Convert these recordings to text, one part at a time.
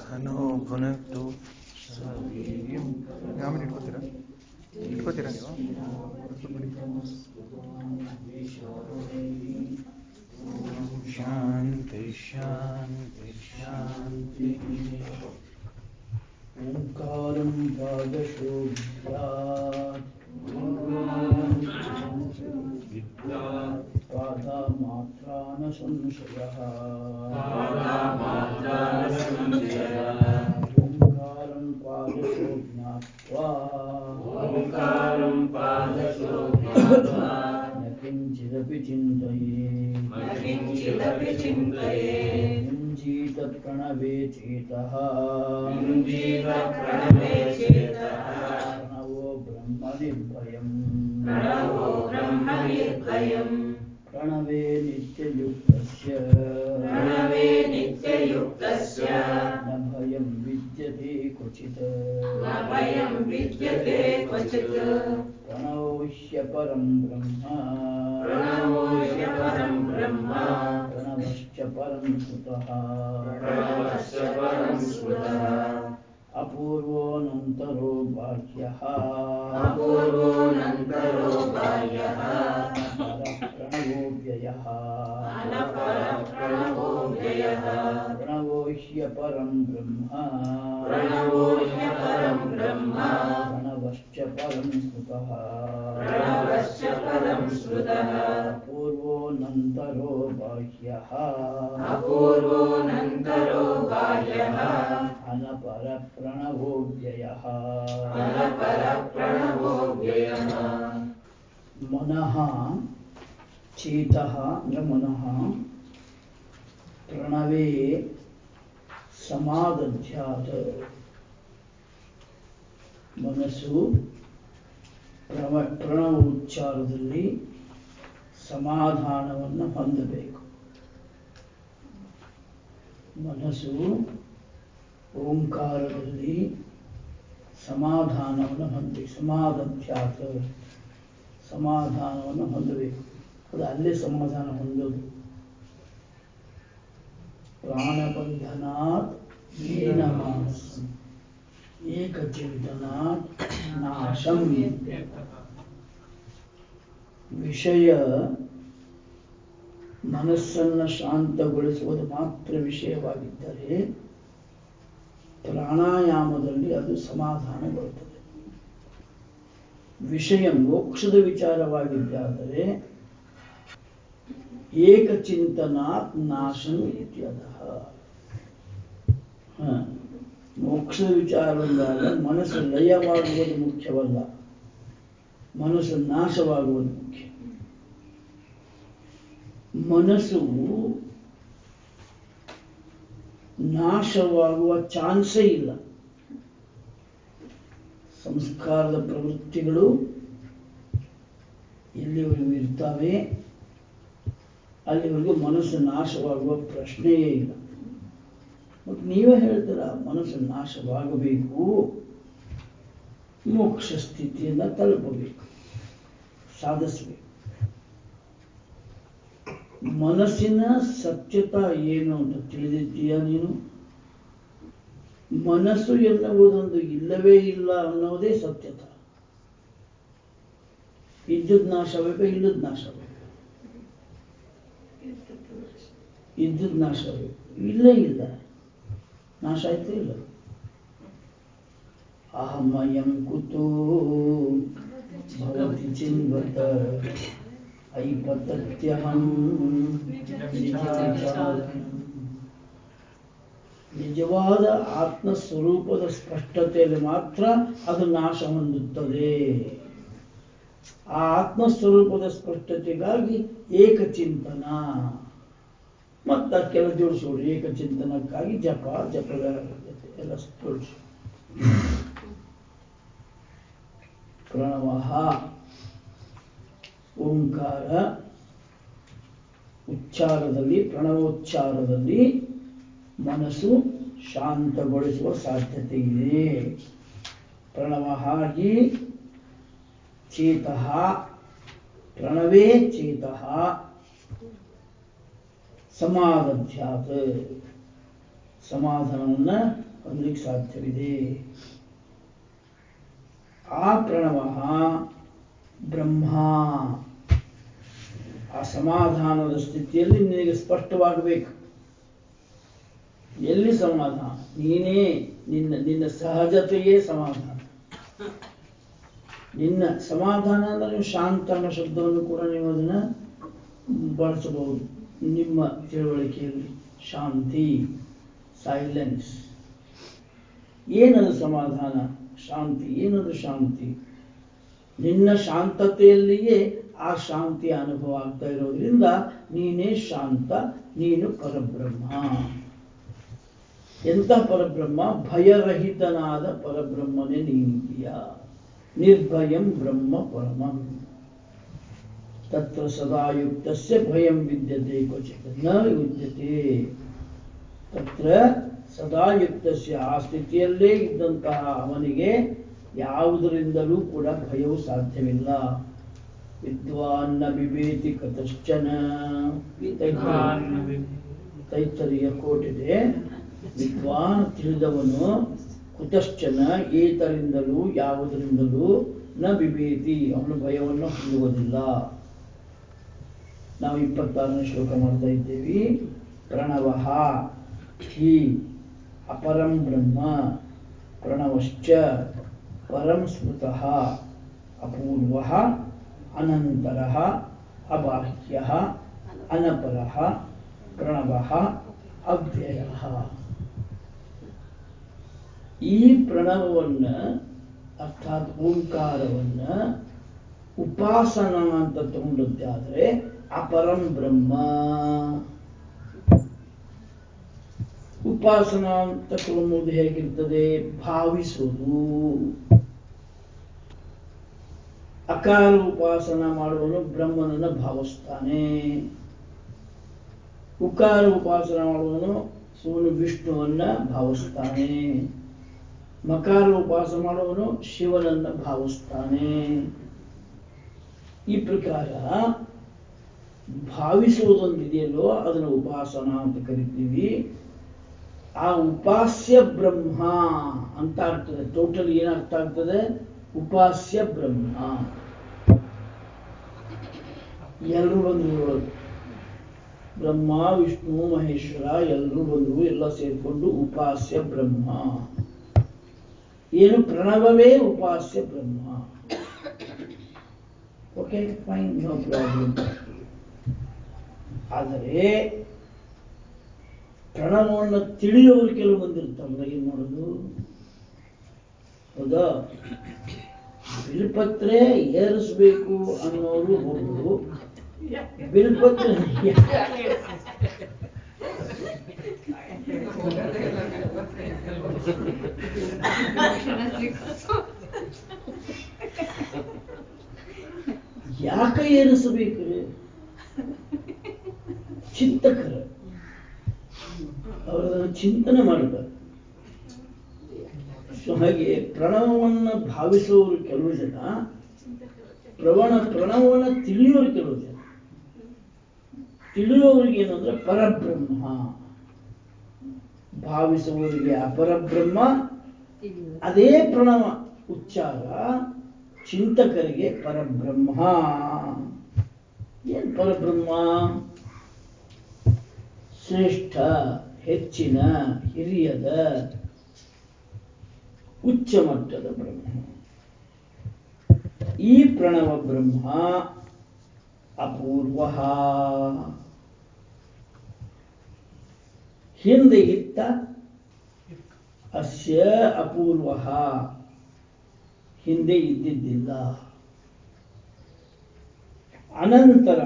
ಘನೋ ಭುನಕ್ತು ಸವೀರ್ಯಂ ಆಮೇಲೆ ಇಟ್ಕೋತೀರಾ ಇಟ್ಕೋತೀರಾ ನೀವು ಶಾಂತಿ ಶಾಂತಿ ಶಾಂತಿ ओङ्कारं द्वादशोऽध्यात् पादामात्रा न संशयः ओङ्कारं पादशो ज्ञात्वा न किञ्चिदपि चिन्तये किञ्चिदपि चिन्तये युञ्जीत प्रणवे चेतः प्रणवे चेतः प्रणवो ब्रह्मनिर्भयम् प्रणवो ब्रह्मनिर्भयम् प्रणवे नित्ययुक्तस्य प्रणवे नित्ययुक्तस्य न भयं विद्यते क्वचित् न भयं विद्यते क्वचित् प्रणवो ह्यपरं ब्रह्म प्रणवो ह्यपरं ब्रह्म प्रणवश्च परं सुतः प्रणवश्च परं स्मृतः अपूर्वोऽनन्तरो बाह्यः अपूर्वोऽनन्तरो बाह्यः प्रणवो व्ययः अनपरः प्रणवो व्ययः प्रणवो ह्यपरं ब्रह्म प्रणवो ह्यपरं ब्रह्म प्रणवश्च परं सुतः प्रणवश्च परं स्मृतः पूर्वोऽनन्तरो बाह्यः अपूर्वोऽनन्तरो बाह्यः अनपरप्रणवो व्ययः अनपरप्रणवो व्ययः मनः चेतः ಅಂದ್ರೆ ಮನಃ ಪ್ರಣವೇ ಸಮಾದಧ್ಯಾತ ಮನಸ್ಸು ಪ್ರವ ಪ್ರಣವ ಉಚ್ಚಾರದಲ್ಲಿ ಸಮಾಧಾನವನ್ನು ಹೊಂದಬೇಕು ಮನಸ್ಸು ಓಂಕಾರದಲ್ಲಿ ಸಮಾಧಾನವನ್ನು ಹೊಂದಿ ಸಮಾಧಾಧ್ಯಾತ ಸಮಾಧಾನವನ್ನು ಹೊಂದಬೇಕು ಅದು ಅಲ್ಲೇ ಸಮಾಧಾನ ಹೊಂದೋದು ಪ್ರಾಣಬಂಧನಾತ್ ಏನ ಮಾನಸ ಏಕಚಿಂತನಾತ್ ನಾಶಂ ವಿಷಯ ಮನಸ್ಸನ್ನು ಶಾಂತಗೊಳಿಸುವುದು ಮಾತ್ರ ವಿಷಯವಾಗಿದ್ದರೆ ಪ್ರಾಣಾಯಾಮದಲ್ಲಿ ಅದು ಸಮಾಧಾನಗೊಳ್ಳುತ್ತದೆ ವಿಷಯ ಮೋಕ್ಷದ ವಿಚಾರವಾಗಿದ್ದಾದರೆ ಏಕಚಿಂತನಾತ್ ನಾಶಂ ಇತ್ಯದ ಮೋಕ್ಷದ ವಿಚಾರವೆಂದಾಗ ಮನಸ್ಸು ಲಯವಾಗುವುದು ಮುಖ್ಯವಲ್ಲ ಮನಸ್ಸು ನಾಶವಾಗುವುದು ಮುಖ್ಯ ಮನಸ್ಸು ನಾಶವಾಗುವ ಚಾನ್ಸೇ ಇಲ್ಲ ಸಂಸ್ಕಾರದ ಪ್ರವೃತ್ತಿಗಳು ಎಲ್ಲಿವರೆಗೂ ಇರ್ತವೆ ಅಲ್ಲಿವರೆಗೂ ಮನಸ್ಸು ನಾಶವಾಗುವ ಪ್ರಶ್ನೆಯೇ ಇಲ್ಲ ಮತ್ತು ನೀವೇ ಹೇಳ್ತೀರ ಮನಸ್ಸು ನಾಶವಾಗಬೇಕು ಮೋಕ್ಷ ಸ್ಥಿತಿಯನ್ನು ತಲುಪಬೇಕು ಸಾಧಿಸಬೇಕು ಮನಸ್ಸಿನ ಸತ್ಯತಾ ಏನು ಅಂತ ತಿಳಿದಿದ್ದೀಯಾ ನೀನು ಮನಸ್ಸು ಎನ್ನುವುದೊಂದು ಇಲ್ಲವೇ ಇಲ್ಲ ಅನ್ನೋದೇ ಸತ್ಯತ ಇದ್ದದ್ ನಾಶಬೇಕು ಇಲ್ಲದ್ ನಾಶಬೇಕು ಇದ್ದದ್ ನಾಶಬೇಕು ಇಲ್ಲೇ ಇಲ್ಲ ನಾಶ ಆಯ್ತು ಇಲ್ಲ ಅಹಮಯಂ ಕುತೋ ಭವತಿ ಚಿನ್ವತ ಐಪತತ್ಯಹಂ ನಿಜವಾದ ಆತ್ಮ ಸ್ವರೂಪದ ಸ್ಪಷ್ಟತೆಯಲ್ಲಿ ಮಾತ್ರ ಅದು ನಾಶ ಹೊಂದುತ್ತದೆ ಆ ಆತ್ಮ ಸ್ವರೂಪದ ಸ್ಪಷ್ಟತೆಗಾಗಿ ಏಕಚಿಂತನ ಮತ್ತ ಕೆಲ ಜೋಡಿಸೋಡು ಏಕಚಿಂತನಕ್ಕಾಗಿ ಜಪ ಜಪದ ಎಲ್ಲ ಜೋಡಿಸು ಪ್ರಣವ ಓಂಕಾರ ಉಚ್ಚಾರದಲ್ಲಿ ಪ್ರಣವೋಚ್ಚಾರದಲ್ಲಿ ಮನಸ್ಸು ಶಾಂತಗೊಳಿಸುವ ಸಾಧ್ಯತೆ ಇದೆ ಪ್ರಣವ ಹಿ ಚೇತಃ ಪ್ರಣವೇ ಚೇತಃ ಸಮಾಧಾಧ್ಯಾತ್ ಸಮಾಧಾನವನ್ನು ತಿಳಿಸ್ಲಿಕ್ಕೆ ಸಾಧ್ಯವಿದೆ ಆ ಪ್ರಣವ ಬ್ರಹ್ಮ ಆ ಸಮಾಧಾನದ ಸ್ಥಿತಿಯಲ್ಲಿ ನಿನಗೆ ಸ್ಪಷ್ಟವಾಗಬೇಕು ಎಲ್ಲಿ ಸಮಾಧಾನ ನೀನೇ ನಿನ್ನ ನಿನ್ನ ಸಹಜತೆಯೇ ಸಮಾಧಾನ ನಿನ್ನ ಸಮಾಧಾನ ಅಂದ್ರೆ ನೀವು ಶಾಂತ ಅನ್ನೋ ಶಬ್ದವನ್ನು ಕೂಡ ನೀವು ಅದನ್ನ ಬಳಸಬಹುದು ನಿಮ್ಮ ತಿಳುವಳಿಕೆಯಲ್ಲಿ ಶಾಂತಿ ಸೈಲೆನ್ಸ್ ಏನದು ಸಮಾಧಾನ ಶಾಂತಿ ಏನದು ಶಾಂತಿ ನಿನ್ನ ಶಾಂತತೆಯಲ್ಲಿಯೇ ಆ ಶಾಂತಿಯ ಅನುಭವ ಆಗ್ತಾ ಇರೋದ್ರಿಂದ ನೀನೇ ಶಾಂತ ನೀನು ಪರಬ್ರಹ್ಮ ಎಂಥ ಪರಬ್ರಹ್ಮ ಭಯರಹಿತನಾದ ಪರಬ್ರಹ್ಮನೇ ನೀನಿದೀಯ ನಿರ್ಭಯಂ ಬ್ರಹ್ಮ ಪರಮಂ ತತ್ರ ಸದಾ ಯುಕ್ತಸ್ಯ ಭಯಂ ವಿದ್ಯತೆ ಕ್ವಚಿತ್ ನ ಯುಜ್ಯತೆ ತತ್ರ ಸದಾ ಯುಕ್ತಸ್ಯ ಆ ಸ್ಥಿತಿಯಲ್ಲೇ ಇದ್ದಂತಹ ಅವನಿಗೆ ಯಾವುದರಿಂದಲೂ ಕೂಡ ಭಯವು ಸಾಧ್ಯವಿಲ್ಲ ವಿದ್ವಾನ್ನ ಬಿಬೇತಿ ಕತಶ್ಚನ ತೈತರಿಯ ಕೋಟಿದೆ ವಿದ್ವಾನ್ ತಿಳಿದವನು ಕುತಶ್ಚನ ಏತರಿಂದಲೂ ಯಾವುದರಿಂದಲೂ ನ ಬಿಬೇತಿ ಅವನು ಭಯವನ್ನು ಹೊಂದುವುದಿಲ್ಲ ನಾವು ಇಪ್ಪತ್ತಾರನೇ ಶ್ಲೋಕ ಮಾಡ್ತಾ ಇದ್ದೇವೆ ಪ್ರಣವ ಹಿ ಅಪರಂ ಬ್ರಹ್ಮ ಪ್ರಣವಶ್ಚ ಪರಂ ಸ್ಮೃತಃ ಅಪೂರ್ವ ಅನಂತರ ಅಬಾಹ್ಯ ಅನಪರ ಪ್ರಣವ ಅವ್ಯಯ ಈ ಪ್ರಣವವನ್ನ ಅರ್ಥಾತ್ ಓಂಕಾರವನ್ನ ಉಪಾಸನ ಅಂತ ತಗೊಂಡದ್ದೇ ಆದರೆ ಅಪರಂ ಬ್ರಹ್ಮ ಉಪಾಸನ ಅಂತ ತಗೊಂಬುದು ಹೇಗಿರ್ತದೆ ಭಾವಿಸುವುದು ಅಕಾರ ಉಪಾಸನ ಮಾಡುವನು ಬ್ರಹ್ಮನನ್ನ ಭಾವಿಸ್ತಾನೆ ಉಕಾರ ಉಪಾಸನ ಮಾಡುವನು ಅವನು ವಿಷ್ಣುವನ್ನ ಭಾವಿಸ್ತಾನೆ ಮಕಾರ ಉಪಾಸನ ಮಾಡುವನು ಶಿವನನ್ನ ಭಾವಿಸ್ತಾನೆ ಈ ಪ್ರಕಾರ ಭಾವಿಸುವುದೊಂದಿದೆಯಲ್ಲೋ ಅದನ್ನು ಉಪಾಸನ ಅಂತ ಕರಿತೀವಿ ಆ ಉಪಾಸ್ಯ ಬ್ರಹ್ಮ ಅಂತ ಆಗ್ತದೆ ಟೋಟಲ್ ಏನರ್ಥ ಆಗ್ತದೆ ಉಪಾಸ್ಯ ಬ್ರಹ್ಮ ಎಲ್ಲರೂ ಬಂದ್ರು ಇದ್ರೊಳಗೆ. ಬ್ರಹ್ಮ ವಿಷ್ಣು ಮಹೇಶ್ವರ ಎಲ್ಲರೂ ಬಂದ್ರು ಎಲ್ಲ ಸೇರಿಕೊಂಡು ಉಪಾಸ್ಯ ಬ್ರಹ್ಮ ಏನು ಪ್ರಣವವೇ ಉಪಾಸ್ಯ ಬ್ರಹ್ಮ ಓಕೆ ಫೈನ್ ನೋ ಪ್ರಾಬ್ಲಮ್ ಆದರೆ ಪ್ರಣವವನ್ನು ತಿಳಿಯೋರು ಕೆಲವು ಮಂದಿ ಇರ್ತಾರಲ್ಲ ಏನ್ ಮಾಡೋದು ಹೌದಾ ಬಿಲ್ಪತ್ರೆ ಏರಿಸ್ಬೇಕು ಅನ್ನೋರು ಒಬ್ರು ಬಿಲ್ಪತ್ರೆ ಯಾಕೆ ಏರಿಸಬೇಕು ಚಿಂತಕರ ಅವರನ್ನು ಚಿಂತನೆ ಮಾಡಬೇಕು ಸೊ ಹಾಗೆ ಪ್ರಣವವನ್ನು ಭಾವಿಸುವವರು ಕೆಲವು ಜನ ಪ್ರವಣ ಪ್ರಣವವನ್ನು ತಿಳಿಯೋರು ಕೆಲವು ಜನ ತಿಳಿಯೋರಿಗೆ ಏನಂದ್ರೆ ಪರಬ್ರಹ್ಮ ಭಾವಿಸುವವರಿಗೆ ಅಪರಬ್ರಹ್ಮ ಅದೇ ಪ್ರಣವ ಉಚ್ಚಾರ ಚಿಂತಕರಿಗೆ ಪರಬ್ರಹ್ಮ ಏನ್ ಪರಬ್ರಹ್ಮ ಶ್ರೇಷ್ಠ ಹೆಚ್ಚಿನ ಹಿರಿಯದ ಉಚ್ಚ ಮಟ್ಟದ ಬ್ರಹ್ಮ ಈ ಪ್ರಣವ ಬ್ರಹ್ಮ ಅಪೂರ್ವ ಹಿಂದೆ ಇತ್ತ ಅಸ್ಯ ಅಪೂರ್ವ ಹಿಂದೆ ಇದ್ದಿದ್ದಿಲ್ಲ ಅನಂತರ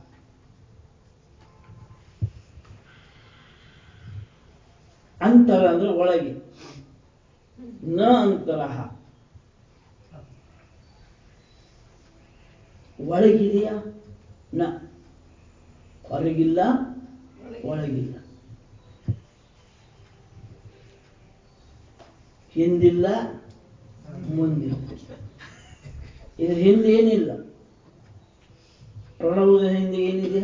ಅಂತರ ಅಂದ್ರೆ ಒಳಗೆ ನ ಅಂತರ ಒಳಗಿದೆಯಾ ನ ಹೊರಗಿಲ್ಲ ಒಳಗಿಲ್ಲ ಹಿಂದಿಲ್ಲ ಮುಂದಿಲ್ಲ ಇದ್ರ ಹಿಂದೆ ಏನಿಲ್ಲ ಪ್ರಣವದ ಹಿಂದೆ ಏನಿದೆ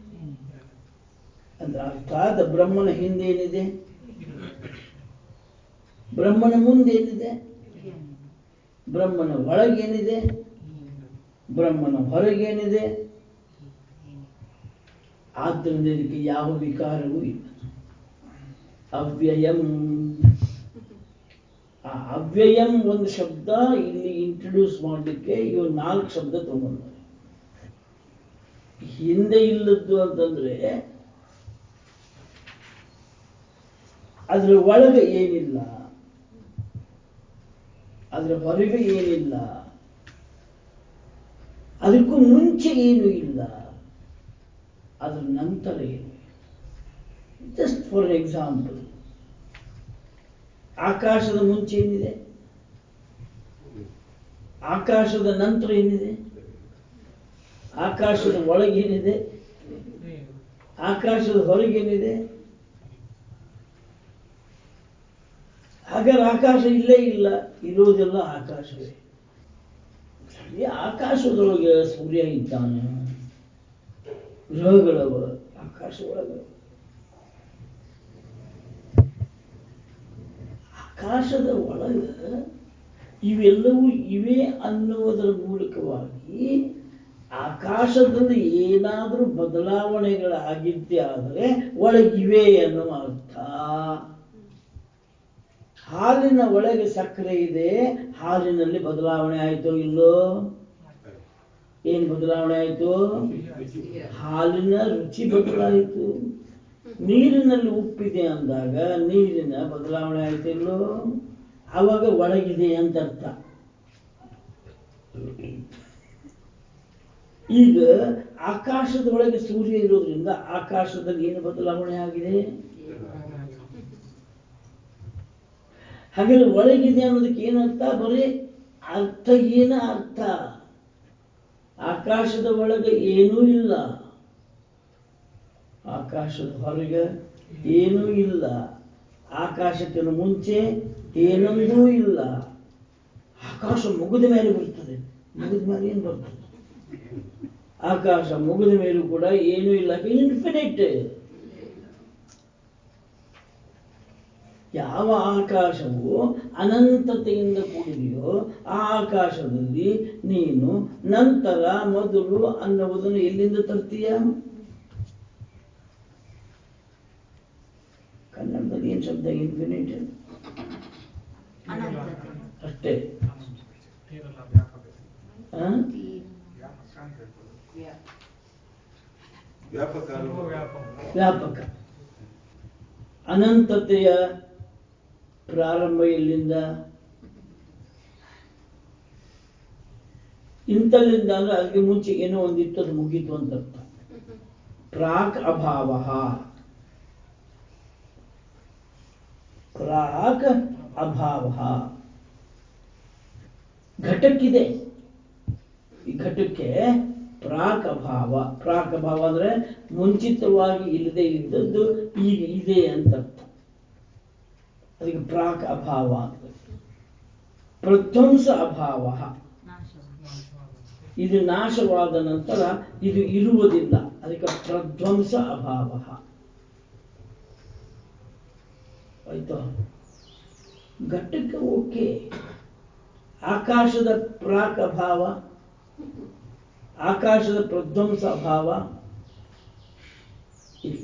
ಅಂದ್ರೆ ಅರ್ಥಾತ್ ಬ್ರಹ್ಮನ ಹಿಂದೆ ಏನಿದೆ ಬ್ರಹ್ಮನ ಮುಂದೇನಿದೆ ಬ್ರಹ್ಮನ ಒಳಗೇನಿದೆ ಬ್ರಹ್ಮನ ಹೊರಗೇನಿದೆ ಆದ್ದರಿಂದ ಇದಕ್ಕೆ ಯಾವ ವಿಕಾರವೂ ಇಲ್ಲ ಅವ್ಯಯಂ ಆ ಅವ್ಯಯಂ ಒಂದು ಶಬ್ದ ಇಲ್ಲಿ ಇಂಟ್ರೊಡ್ಯೂಸ್ ಮಾಡಲಿಕ್ಕೆ ಇವು ನಾಲ್ಕು ಶಬ್ದ ತಗೊಂಡ್ರೆ ಹಿಂದೆ ಇಲ್ಲದ್ದು ಅಂತಂದ್ರೆ ಅದರ ಒಳಗೆ ಏನಿಲ್ಲ ಅದರ ಹೊರಗೆ ಏನಿಲ್ಲ ಅದಕ್ಕೂ ಮುಂಚೆ ಏನು ಇಲ್ಲ ಅದರ ನಂತರ ಏನು ಜಸ್ಟ್ ಫಾರ್ ಎಕ್ಸಾಂಪಲ್ ಆಕಾಶದ ಮುಂಚೆ ಏನಿದೆ ಆಕಾಶದ ನಂತರ ಏನಿದೆ ಆಕಾಶದ ಒಳಗೇನಿದೆ ಆಕಾಶದ ಹೊರಗೇನಿದೆ ಹಾಗಾದ್ರೆ ಆಕಾಶ ಇಲ್ಲೇ ಇಲ್ಲ ಇರೋದೆಲ್ಲ ಆಕಾಶವೇ ಈ ಆಕಾಶದೊಳಗೆ ಸೂರ್ಯ ಇದ್ದಾನೆ ಗ್ರಹಗಳವ ಆಕಾಶ ಒಳಗೆ ಆಕಾಶದ ಒಳಗೆ ಇವೆಲ್ಲವೂ ಇವೆ ಅನ್ನುವುದರ ಮೂಲಕವಾಗಿ ಆಕಾಶದಲ್ಲಿ ಏನಾದರೂ ಬದಲಾವಣೆಗಳಾಗಿದ್ದೇ ಆದರೆ ಒಳಗಿವೆ ಅನ್ನುವ ಅರ್ಥ ಹಾಲಿನ ಒಳಗೆ ಸಕ್ಕರೆ ಇದೆ ಹಾಲಿನಲ್ಲಿ ಬದಲಾವಣೆ ಆಯ್ತೋ ಇಲ್ಲೋ ಏನ್ ಬದಲಾವಣೆ ಆಯ್ತು ಹಾಲಿನ ರುಚಿ ಬದಲಾಯಿತು ನೀರಿನಲ್ಲಿ ಉಪ್ಪಿದೆ ಅಂದಾಗ ನೀರಿನ ಬದಲಾವಣೆ ಆಯ್ತು ಇಲ್ಲೋ ಅವಾಗ ಒಳಗಿದೆ ಅಂತ ಅರ್ಥ ಈಗ ಆಕಾಶದ ಒಳಗೆ ಸೂರ್ಯ ಇರೋದ್ರಿಂದ ಆಕಾಶದಲ್ಲಿ ಏನು ಬದಲಾವಣೆ ಆಗಿದೆ ಹಾಗಾದ್ರೆ ಒಳಗಿದೆ ಅನ್ನೋದಕ್ಕೆ ಏನರ್ಥ ಬರೀ ಅರ್ಥ ಏನ ಅರ್ಥ ಆಕಾಶದ ಒಳಗೆ ಏನೂ ಇಲ್ಲ ಆಕಾಶದ ಹೊರಗೆ ಏನೂ ಇಲ್ಲ ಆಕಾಶಕ್ಕಿಂತ ಮುಂಚೆ ಏನೊಂದೂ ಇಲ್ಲ ಆಕಾಶ ಮುಗಿದ ಮೇಲೆ ಬರ್ತದೆ ಮುಗಿದ ಮೇಲೆ ಏನು ಬರ್ತದೆ ಆಕಾಶ ಮುಗಿದ ಮೇಲೂ ಕೂಡ ಏನೂ ಇಲ್ಲ ಇನ್ಫಿನಿಟ್ ಯಾವ ಆಕಾಶವು ಅನಂತತೆಯಿಂದ ಕೂಡಿದೆಯೋ ಆ ಆಕಾಶದಲ್ಲಿ ನೀನು ನಂತರ ಮೊದಲು ಅನ್ನುವುದನ್ನು ಎಲ್ಲಿಂದ ತರ್ತೀಯ ಕನ್ನಡದಲ್ಲಿ ಏನ್ ಶಬ್ದ ಇನ್ಫಿನಿಟ್ ಅಷ್ಟೇ ಆ? ವ್ಯಾಪಕ ವ್ಯಾಪಕ ಅನಂತತೆಯ ಪ್ರಾರಂಭ ಎಲ್ಲಿಂದ ಇಂಥಲ್ಲಿಂದ ಅಂದ್ರೆ ಅದಕ್ಕೆ ಮುಂಚೆ ಏನೋ ಒಂದಿತ್ತು ಅದು ಮುಗೀತು ಅಂತ ಅರ್ಥ ಪ್ರಾಕ್ ಅಭಾವ ಪ್ರಾಕ್ ಅಭಾವ ಘಟಕ್ಕಿದೆ ಈ ಘಟಕ್ಕೆ ಪ್ರಾಕ್ ಅಭಾವ ಪ್ರಾಕ್ ಅಭಾವ ಅಂದ್ರೆ ಮುಂಚಿತವಾಗಿ ಇಲ್ಲದೆ ಇದ್ದದ್ದು ಈಗ ಇದೆ ಅಂತ ಅರ್ಥ ಅದಕ್ಕೆ ಪ್ರಾಕ್ ಅಭಾವ ಅಂತ ಪ್ರಧ್ವಂಸ ಅಭಾವ ಇದು ನಾಶವಾದ ನಂತರ ಇದು ಇರುವುದಿಲ್ಲ ಅದಕ್ಕೆ ಪ್ರಧ್ವಂಸ ಅಭಾವ ಆಯ್ತಾ ಘಟ್ಟಕ್ಕೆ ಓಕೆ ಆಕಾಶದ ಪ್ರಾಕ್ ಅಭಾವ ಆಕಾಶದ ಪ್ರಧ್ವಂಸ ಅಭಾವ ಇಲ್ಲ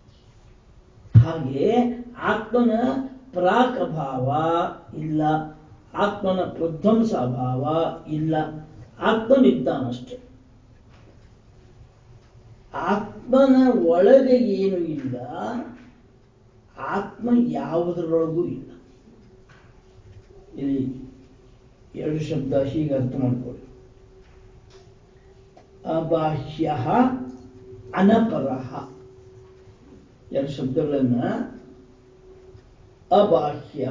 ಹಾಗೆ ಆತ್ಮನ ಪ್ರಾಕ್ ಅಭಾವ ಇಲ್ಲ ಆತ್ಮನ ಪ್ರಧ್ವಂಸ ಅಭಾವ ಇಲ್ಲ ಆತ್ಮನಿದ್ದಾನಷ್ಟೆ ಆತ್ಮನ ಒಳಗೆ ಏನು ಇಲ್ಲ ಆತ್ಮ ಯಾವುದರೊಳಗೂ ಇಲ್ಲ ಇಲ್ಲಿ ಎರಡು ಶಬ್ದ ಹೀಗೆ ಅರ್ಥ ಮಾಡ್ಕೊಳ್ಳಿ ಅಬಾಹ್ಯ ಅನಪರಃ ಎರಡು ಶಬ್ದಗಳನ್ನ ಅಬಾಹ್ಯ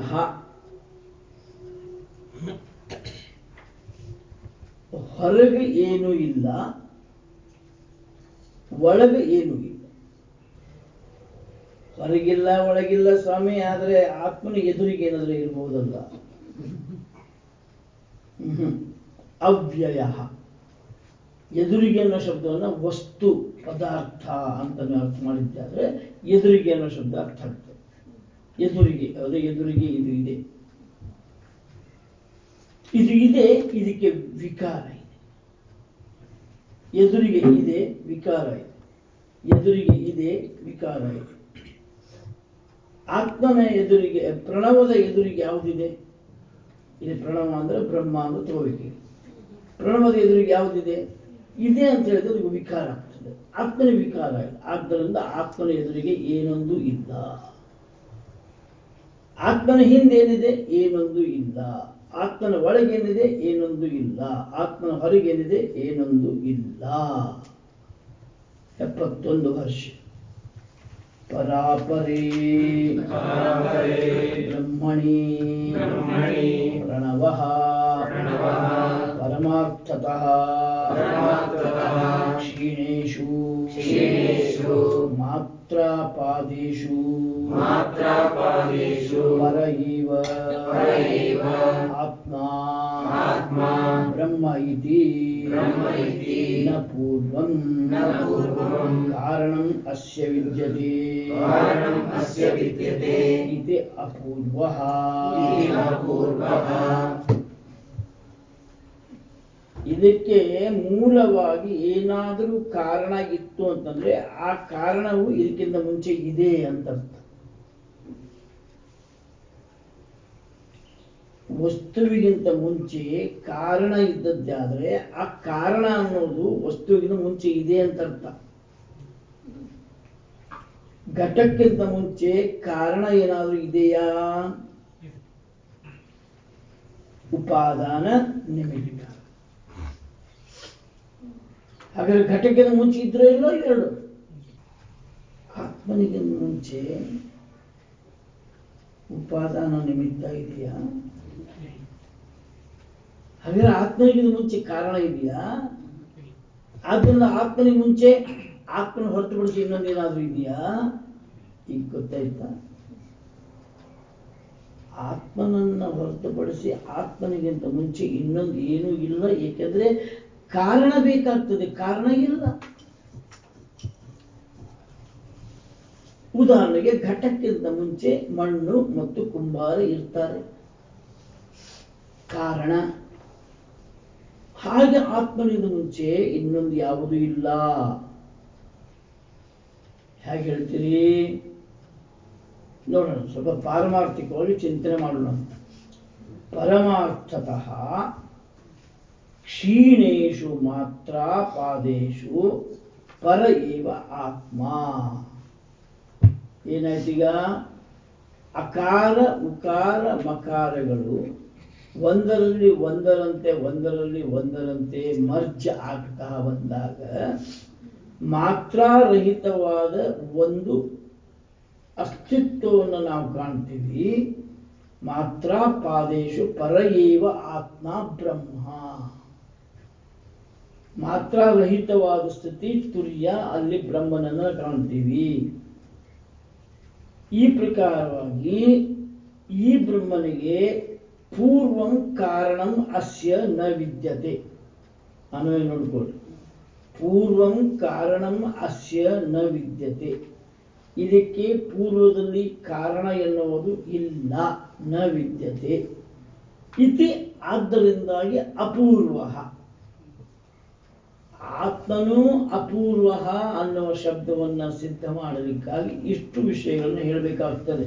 ಹೊರಗೆ ಏನೂ ಇಲ್ಲ ಒಳಗೆ ಏನೂ ಇಲ್ಲ ಹೊರಗಿಲ್ಲ ಒಳಗಿಲ್ಲ ಸ್ವಾಮಿ ಆದರೆ ಆತ್ಮನ ಎದುರಿಗೆ ಏನಾದರೂ ಇರಬಹುದಲ್ಲ ಹ್ಮ್. ಅವ್ಯಯ ಎದುರಿಗೆ ಅನ್ನೋ ಶಬ್ದವನ್ನು ವಸ್ತು ಪದಾರ್ಥ ಅಂತ ನೀವು ಅರ್ಥ ಮಾಡಿದ್ದಾದ್ರೆ ಎದುರಿಗೆ ಅನ್ನೋ ಶಬ್ದ ಅರ್ಥ ಆಗ್ತದೆ ಎದುರಿಗೆ ಅದು ಎದುರಿಗೆ ಇದು ಇದೆ ಇದು ಇದೆ ಇದಕ್ಕೆ ವಿಕಾರ ಇದೆ ಎದುರಿಗೆ ಇದೆ ವಿಕಾರ ಇದೆ ಎದುರಿಗೆ ಇದೆ ವಿಕಾರ ಇದೆ ಆತ್ಮನ ಎದುರಿಗೆ ಪ್ರಣವದ ಎದುರಿಗೆ ಯಾವುದಿದೆ ಇಲ್ಲಿ ಪ್ರಣವ ಅಂದ್ರೆ ಬ್ರಹ್ಮ ಅಂತ ತಗೋಬೇಕು ಪ್ರಣವದ ಎದುರಿಗೆ ಯಾವುದಿದೆ ಇದೆ ಅಂತ ಹೇಳಿದ್ರೆ ಅದಕ್ಕೆ ವಿಕಾರ ಆಗ್ತದೆ ಆತ್ಮನ ವಿಕಾರ ಇಲ್ಲ ಆದ್ದರಿಂದ ಆತ್ಮನ ಎದುರಿಗೆ ಏನೊಂದು ಇಲ್ಲ ಆತ್ಮನ ಹಿಂದೇನಿದೆ ಏನೊಂದು ಇಲ್ಲ ಆತ್ಮನ ಒಳಗೇನಿದೆ ಏನೊಂದು ಇಲ್ಲ ಆತ್ಮನ ಹೊರಗೇನಿದೆ ಏನೊಂದು ಇಲ್ಲ ಎಪ್ಪತ್ತೊಂದು ವರ್ಷ ಪರಾಪರೇ ಪರಾಪರೇ ಬ್ರಹ್ಮಣಿ ಬ್ರಹ್ಮಣಿ ಪ್ರಣವಃ ಪ್ರಣವಃ ಪರಮಾರ್ಥತಃ ಪರಮಾರ್ಥತಃ ಕ್ಷೀಣೇಷು ಕ್ಷೀಣೇಷು ಮಾತ್ರಾಪಾದೇಷು ಮಾತ್ರಾಪಾದೇಷು ಪರ ಇವ ಪರ ಇವ ಆತ್ಮಾ ಆತ್ಮಾ ಬ್ರಹ್ಮ ಇತಿ ಬ್ರಹ್ಮ ಇತಿ ನ ಪೂರ್ವಂ ನ ಪೂರ್ವಂ ಕಾರಣಂ ಅಸ್ಯ ವಿದ್ಯತೆ ಕಾರಣಂ ಅಸ್ಯ ವಿದ್ಯತೆ ಇತಿ ಅಪೂರ್ವಃ ಇತಿ ಅಪೂರ್ವಃ ಇದಕ್ಕೆ ಮೂಲವಾಗಿ ಏನಾದರೂ ಕಾರಣ ಇತ್ತು ಅಂತಂದ್ರೆ ಆ ಕಾರಣವು ಇದಕ್ಕಿಂತ ಮುಂಚೆ ಇದೆ ಅಂತ ಅರ್ಥ ವಸ್ತುವಿಗಿಂತ ಮುಂಚೆ ಕಾರಣ ಇದ್ದದ್ದಾದ್ರೆ ಆ ಕಾರಣ ಅನ್ನೋದು ವಸ್ತುವಿಗಿಂತ ಮುಂಚೆ ಇದೆ ಅಂತ ಅರ್ಥ ಘಟಕ್ಕಿಂತ ಮುಂಚೆ ಕಾರಣ ಏನಾದರೂ ಇದೆಯಾ ಉಪಾದಾನ ನಿಮಿತ್ತ ಹಾಗಾದ್ರೆ ಘಟಕ್ಕಿಂತ ಮುಂಚೆ ಇದ್ರೆ ಇಲ್ಲ ಎರಡು ಆತ್ಮನಿಗೆ ಮುಂಚೆ ಉಪಾದಾನ ನಿಮಿತ್ತ ಇದೆಯಾ ಹಾಗಾದ್ರೆ ಆತ್ಮನಿಗಿಂತ ಮುಂಚೆ ಕಾರಣ ಇದೆಯಾ ಆದ್ದರಿಂದ ಆತ್ಮನಿಗೆ ಮುಂಚೆ ಆತ್ಮನ ಹೊರತುಪಡಿಸಿ ಇನ್ನೊಂದೇನಾದ್ರೂ ಇದೆಯಾ ಈಗ ಗೊತ್ತಾಯ್ತಾ ಆತ್ಮನನ್ನ ಹೊರತುಪಡಿಸಿ ಆತ್ಮನಿಗಿಂತ ಮುಂಚೆ ಇನ್ನೊಂದು ಏನೂ ಇಲ್ಲ ಏಕೆಂದ್ರೆ ಕಾರಣ ಬೇಕಾಗ್ತದೆ ಕಾರಣ ಇಲ್ಲ ಉದಾಹರಣೆಗೆ ಘಟಕ್ಕಿಂತ ಮುಂಚೆ ಮಣ್ಣು ಮತ್ತು ಕುಂಬಾರ ಇರ್ತಾರೆ ಕಾರಣ ಹಾಗೆ ಆತ್ಮನಿಂದ ಮುಂಚೆ ಇನ್ನೊಂದು ಯಾವುದೂ ಇಲ್ಲ ಹೇಗೆ ಹೇಳ್ತೀರಿ ನೋಡೋಣ ಸ್ವಲ್ಪ ಪಾರಮಾರ್ಥಿಕವಾಗಿ ಚಿಂತನೆ ಮಾಡೋಣ ಪರಮಾರ್ಥತಃ ಕ್ಷೀಣೇಶು ಮಾತ್ರ ಪಾದೇಶು ಪರ ಏವ ಆತ್ಮ ಏನಾಯ್ತೀಗ ಅಕಾರ ಉಕಾರ ಮಕಾರಗಳು ಒಂದರಲ್ಲಿ ಒಂದರಂತೆ ಒಂದರಲ್ಲಿ ಒಂದರಂತೆ ಮರ್ಜ್ ಆಗ್ತಾ ಬಂದಾಗ ಮಾತ್ರಾರಹಿತವಾದ ಒಂದು ಅಸ್ತಿತ್ವವನ್ನು ನಾವು ಕಾಣ್ತೀವಿ ಮಾತ್ರ ಪಾದೇಶು ಪರ ಏವ ಆತ್ಮ ಬ್ರಹ್ಮ ಮಾತ್ರಾರಹಿತವಾದ ಸ್ಥಿತಿ ತುರ್ಯ ಅಲ್ಲಿ ಬ್ರಹ್ಮನನ್ನ ಕಾಣ್ತೀವಿ ಈ ಪ್ರಕಾರವಾಗಿ ಈ ಬ್ರಹ್ಮನಿಗೆ ಪೂರ್ವಂ ಕಾರಣಂ ಅಸ್ಯ ನ ವಿದ್ಯತೆ ಅನ್ವಯ ನೋಡ್ಕೊಳ್ಳಿ ಪೂರ್ವಂ ಕಾರಣಂ ಅಸ್ಯ ನ ವಿದ್ಯತೆ ಇದಕ್ಕೆ ಪೂರ್ವದಲ್ಲಿ ಕಾರಣ ಎನ್ನುವುದು ಇಲ್ಲ ನ ವಿದ್ಯತೆ ಇತಿ ಆದ್ದರಿಂದಾಗಿ ಅಪೂರ್ವ ಆತ್ಮನೂ ಅಪೂರ್ವ ಅನ್ನುವ ಶಬ್ದವನ್ನ ಸಿದ್ಧ ಮಾಡಲಿಕ್ಕಾಗಿ ಇಷ್ಟು ವಿಷಯಗಳನ್ನು ಹೇಳಬೇಕಾಗ್ತದೆ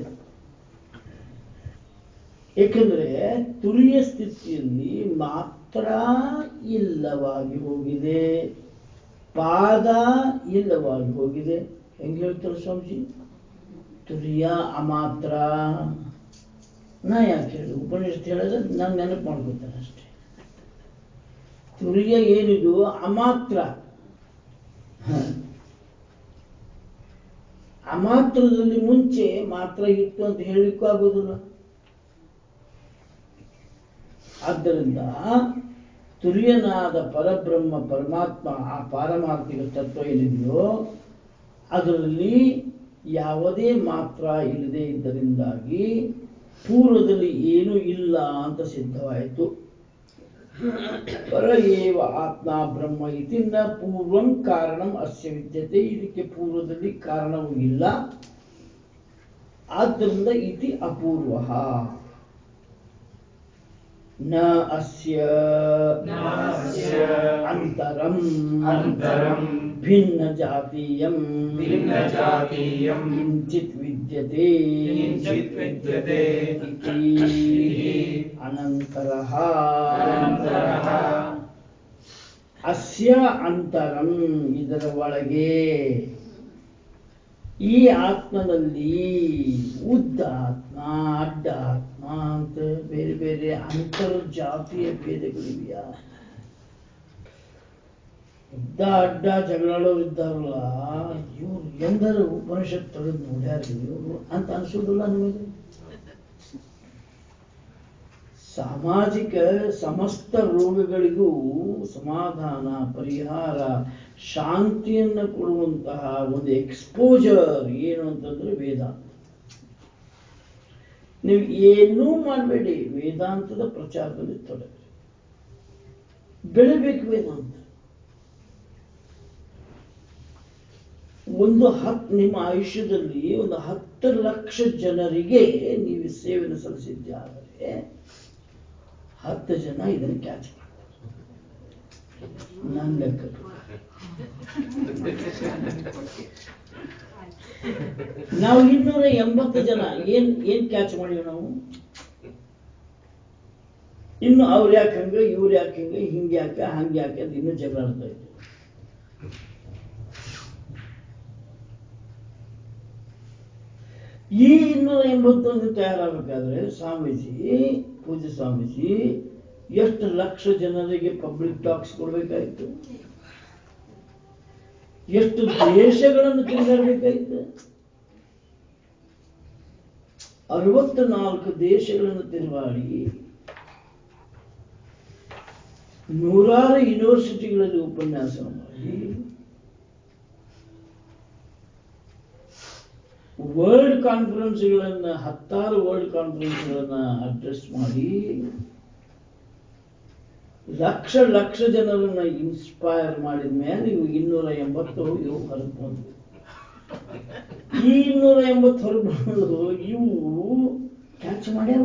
ಏಕೆಂದರೆ ತುರಿಯ ಸ್ಥಿತಿಯಲ್ಲಿ ಮಾತ್ರ ಇಲ್ಲವಾಗಿ ಹೋಗಿದೆ ಪಾದ ಇಲ್ಲವಾಗಿ ಹೋಗಿದೆ ಹೆಂಗೆ ಹೇಳ್ತಾರೆ ಸ್ವಾಮೀಜಿ ತುರಿಯ ಅಮಾತ್ರ ನಾ ಯಾಕೆ ಹೇಳಿ ಉಪನಿಷತ್ ಹೇಳಿದ್ರೆ ನಾನು ನೆನಪು ಮಾಡ್ಕೊತೇನೆ ಅಷ್ಟೇ ತುರಿಯ ಏನಿದು ಅಮಾತ್ರ ಹ. ಅಮಾತ್ರದಲ್ಲಿ ಮುಂಚೆ ಮಾತ್ರ ಇತ್ತು ಅಂತ ಹೇಳಲಿಕ್ಕೂ ಆಗೋದಿಲ್ಲ ಆದ್ದರಿಂದ ತುರಿಯನಾದ ಪರಬ್ರಹ್ಮ ಪರಮಾತ್ಮ ಆ ಪಾರಮಾರ್ಥಿಕ ತತ್ವ ಏನಿದೆಯೋ ಅದರಲ್ಲಿ ಯಾವುದೇ ಮಾತ್ರ ಇಲ್ಲದೆ ಇದ್ದರಿಂದಾಗಿ ಪೂರ್ವದಲ್ಲಿ ಏನೂ ಇಲ್ಲ ಅಂತ ಸಿದ್ಧವಾಯಿತು ಪರ ಏವ ಆತ್ಮ ಬ್ರಹ್ಮ ಇತಿ ನ ಪೂರ್ವಂ ಕಾರಣಂ ಅಸ್ಯ ವಿದ್ಯತೆ ಇದಕ್ಕೆ ಪೂರ್ವದಲ್ಲಿ ಕಾರಣವೂ ಇಲ್ಲ ಆದ್ದರಿಂದ ಇತಿ ಅಪೂರ್ವ ನ ಅಸ್ಯ ನ ಅಸ್ಯ ಅಂತರಂ ಅಂತರಂ ಭಿನ್ನ ಜಾತೀಯಂ ಭಿನ್ನಜಾತೀಯಂ ಕಿಂಚಿತ್ ವಿದ್ಯತೆ ಕಿಂಚಿತ್ ವಿದ್ಯತೆ ಇತಿ ಇತಿ ಅನಂತರಃ ಅನಂತರಃ ಅಸ್ಯ ಅಂತರಂ ಇದರ ಒಳಗೆ ಈ ಆತ್ಮದಲ್ಲಿ ಉದ್ದ ಆತ್ಮ ಅಡ್ಡ ಆತ್ಮ ಅಂತ ಬೇರೆ ಬೇರೆ ಅಂತರ್ಜಾತೀಯ ಭೇದಗಳಿವೆಯಾ ಉದ್ದ ಅಡ್ಡ ಜಗಳಾಡೋರು ಇದ್ದಾರಲ್ಲ ಇವ್ರು ಎಂದರು ಉಪನಿಷತ್ ತೆಗೆದು ನೋಡ್ಯಾರ ಇವರು ಅಂತ ಅನ್ಸೋದಿಲ್ಲ ನಿಮಗೆ ಸಾಮಾಜಿಕ ಸಮಸ್ತ ರೋಗಗಳಿಗೂ ಸಮಾಧಾನ ಪರಿಹಾರ ಶಾಂತಿಯನ್ನು ಕೊಡುವಂತಹ ಒಂದು ಎಕ್ಸ್ಪೋಜರ್ ಏನು ಅಂತಂದ್ರೆ ವೇದಾಂತ ನೀವು ಏನೂ ಮಾಡಬೇಡಿ ವೇದಾಂತದ ಪ್ರಚಾರದಲ್ಲಿ ತೊಡಗಿ ಬೆಳಿಬೇಕು ವೇದಾಂತ ಒಂದು ಹತ್ತು ನಿಮ್ಮ ಆಯುಷ್ಯದಲ್ಲಿ ಒಂದು ಹತ್ತು ಲಕ್ಷ ಜನರಿಗೆ ನೀವು ಸೇವೆಯನ್ನು ಸಲ್ಲಿಸಿದ್ದಾದರೆ ಹತ್ತು ಜನ ಇದನ್ನು ಕ್ಯಾಚ್ ಮಾಡ್ತಾರೆ ನನ್ನ ಲೆಕ್ಕ ನಾವು ಇನ್ನೂರ ಎಂಬತ್ತು ಜನ ಏನ್ ಏನ್ ಕ್ಯಾಚ್ ಮಾಡಿವಿ ನಾವು ಇನ್ನು ಅವ್ರು ಯಾಕೆ ಹಂಗ ಇವ್ರು ಯಾಕೆ ಹಂಗ ಹಿಂಗೆ ಯಾಕೆ ಹಂಗೆ ಯಾಕೆ ಅಂತ ಇನ್ನೂ ಜಗಳ ಆಡ್ತಾ ಇದ್ದೀವಿ ಈ ಇನ್ನೂರ ಎಂಬತ್ತೊಂದು ತಯಾರಾಗಬೇಕಾದ್ರೆ ಸ್ವಾಮೀಜಿ ಪೂಜ್ಯ ಸ್ವಾಮೀಜಿ ಎಷ್ಟು ಲಕ್ಷ ಜನರಿಗೆ ಪಬ್ಲಿಕ್ ಟಾಕ್ಸ್ ಕೊಡ್ಬೇಕಾಯ್ತು ಎಷ್ಟು ದೇಶಗಳನ್ನು ತಿರುಗಾಡಬೇಕಾಯ್ತು ಅರವತ್ತ ನಾಲ್ಕು ದೇಶಗಳನ್ನು ತಿರುಗಾಡಿ ನೂರಾರು ಯೂನಿವರ್ಸಿಟಿಗಳಲ್ಲಿ ಉಪನ್ಯಾಸ ಮಾಡಿ ವರ್ಲ್ಡ್ ಕಾನ್ಫರೆನ್ಸ್ಗಳನ್ನ ಹತ್ತಾರು ವರ್ಲ್ಡ್ ಕಾನ್ಫರೆನ್ಸ್ಗಳನ್ನ ಅಡ್ರೆಸ್ ಮಾಡಿ ಲಕ್ಷ ಲಕ್ಷ ಜನರನ್ನ ಇನ್ಸ್ಪೈರ್ ಮಾಡಿದ ಮೇಲೆ ಇವು ಇನ್ನೂರ ಎಂಬತ್ತು ಇವು ಹೊರಗೆ ಬಂದ್ವು ಈ ಇನ್ನೂರ ಎಂಬತ್ತು ಹೊರಗೆ ಬಂದು ಇವು ಕ್ಯಾಚ್ ಮಾಡ್ಯಾವ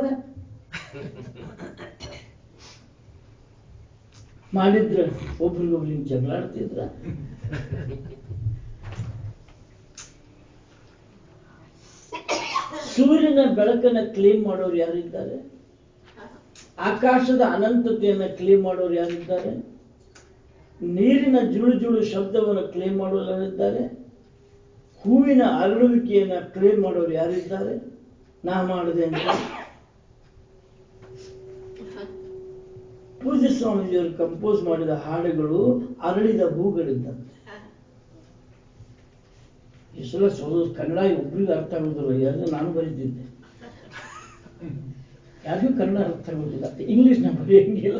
ಮಾಡಿದ್ರ ಒಬ್ರಿಗೊಬ್ರಿಗೆ ಜಗಳ ಆಡ್ತಿದ್ರ ಸೂರ್ಯನ ಬೆಳಕನ್ನ ಕ್ಲೇಮ್ ಮಾಡೋರು ಯಾರಿದ್ದಾರೆ ಆಕಾಶದ ಅನಂತತೆಯನ್ನ ಕ್ಲೇಮ್ ಮಾಡೋರು ಯಾರಿದ್ದಾರೆ ನೀರಿನ ಜುಳು ಜುಳು ಶಬ್ದವನ್ನು ಕ್ಲೇಮ್ ಮಾಡೋರು ಯಾರಿದ್ದಾರೆ ಹೂವಿನ ಅರಳುವಿಕೆಯನ್ನ ಕ್ಲೇಮ್ ಮಾಡೋರು ಯಾರಿದ್ದಾರೆ ನಾ ಮಾಡಿದೆ ಅಂತ ಪೂಜ್ಯ ಸ್ವಾಮೀಜಿಯವರು ಕಂಪೋಸ್ ಮಾಡಿದ ಹಾಡುಗಳು ಅರಳಿದ ಹೂಗಳಿದ್ದಂತೆ ಈ ಸಲ ಸೋದು ಕನ್ನಡ ಒಬ್ರಿಗೆ ಅರ್ಥ ಆಗುದಿಲ್ಲ ಯಾರು ನಾನು ಬರೀತಿದ್ದೆ ಯಾರಿಗೂ ಕನ್ನಡ ಅರ್ಥ ಆಗುದಿಲ್ಲ ಇಂಗ್ಲಿಷ್ ನಾವು ಬರೆಯಂಗಿಲ್ಲ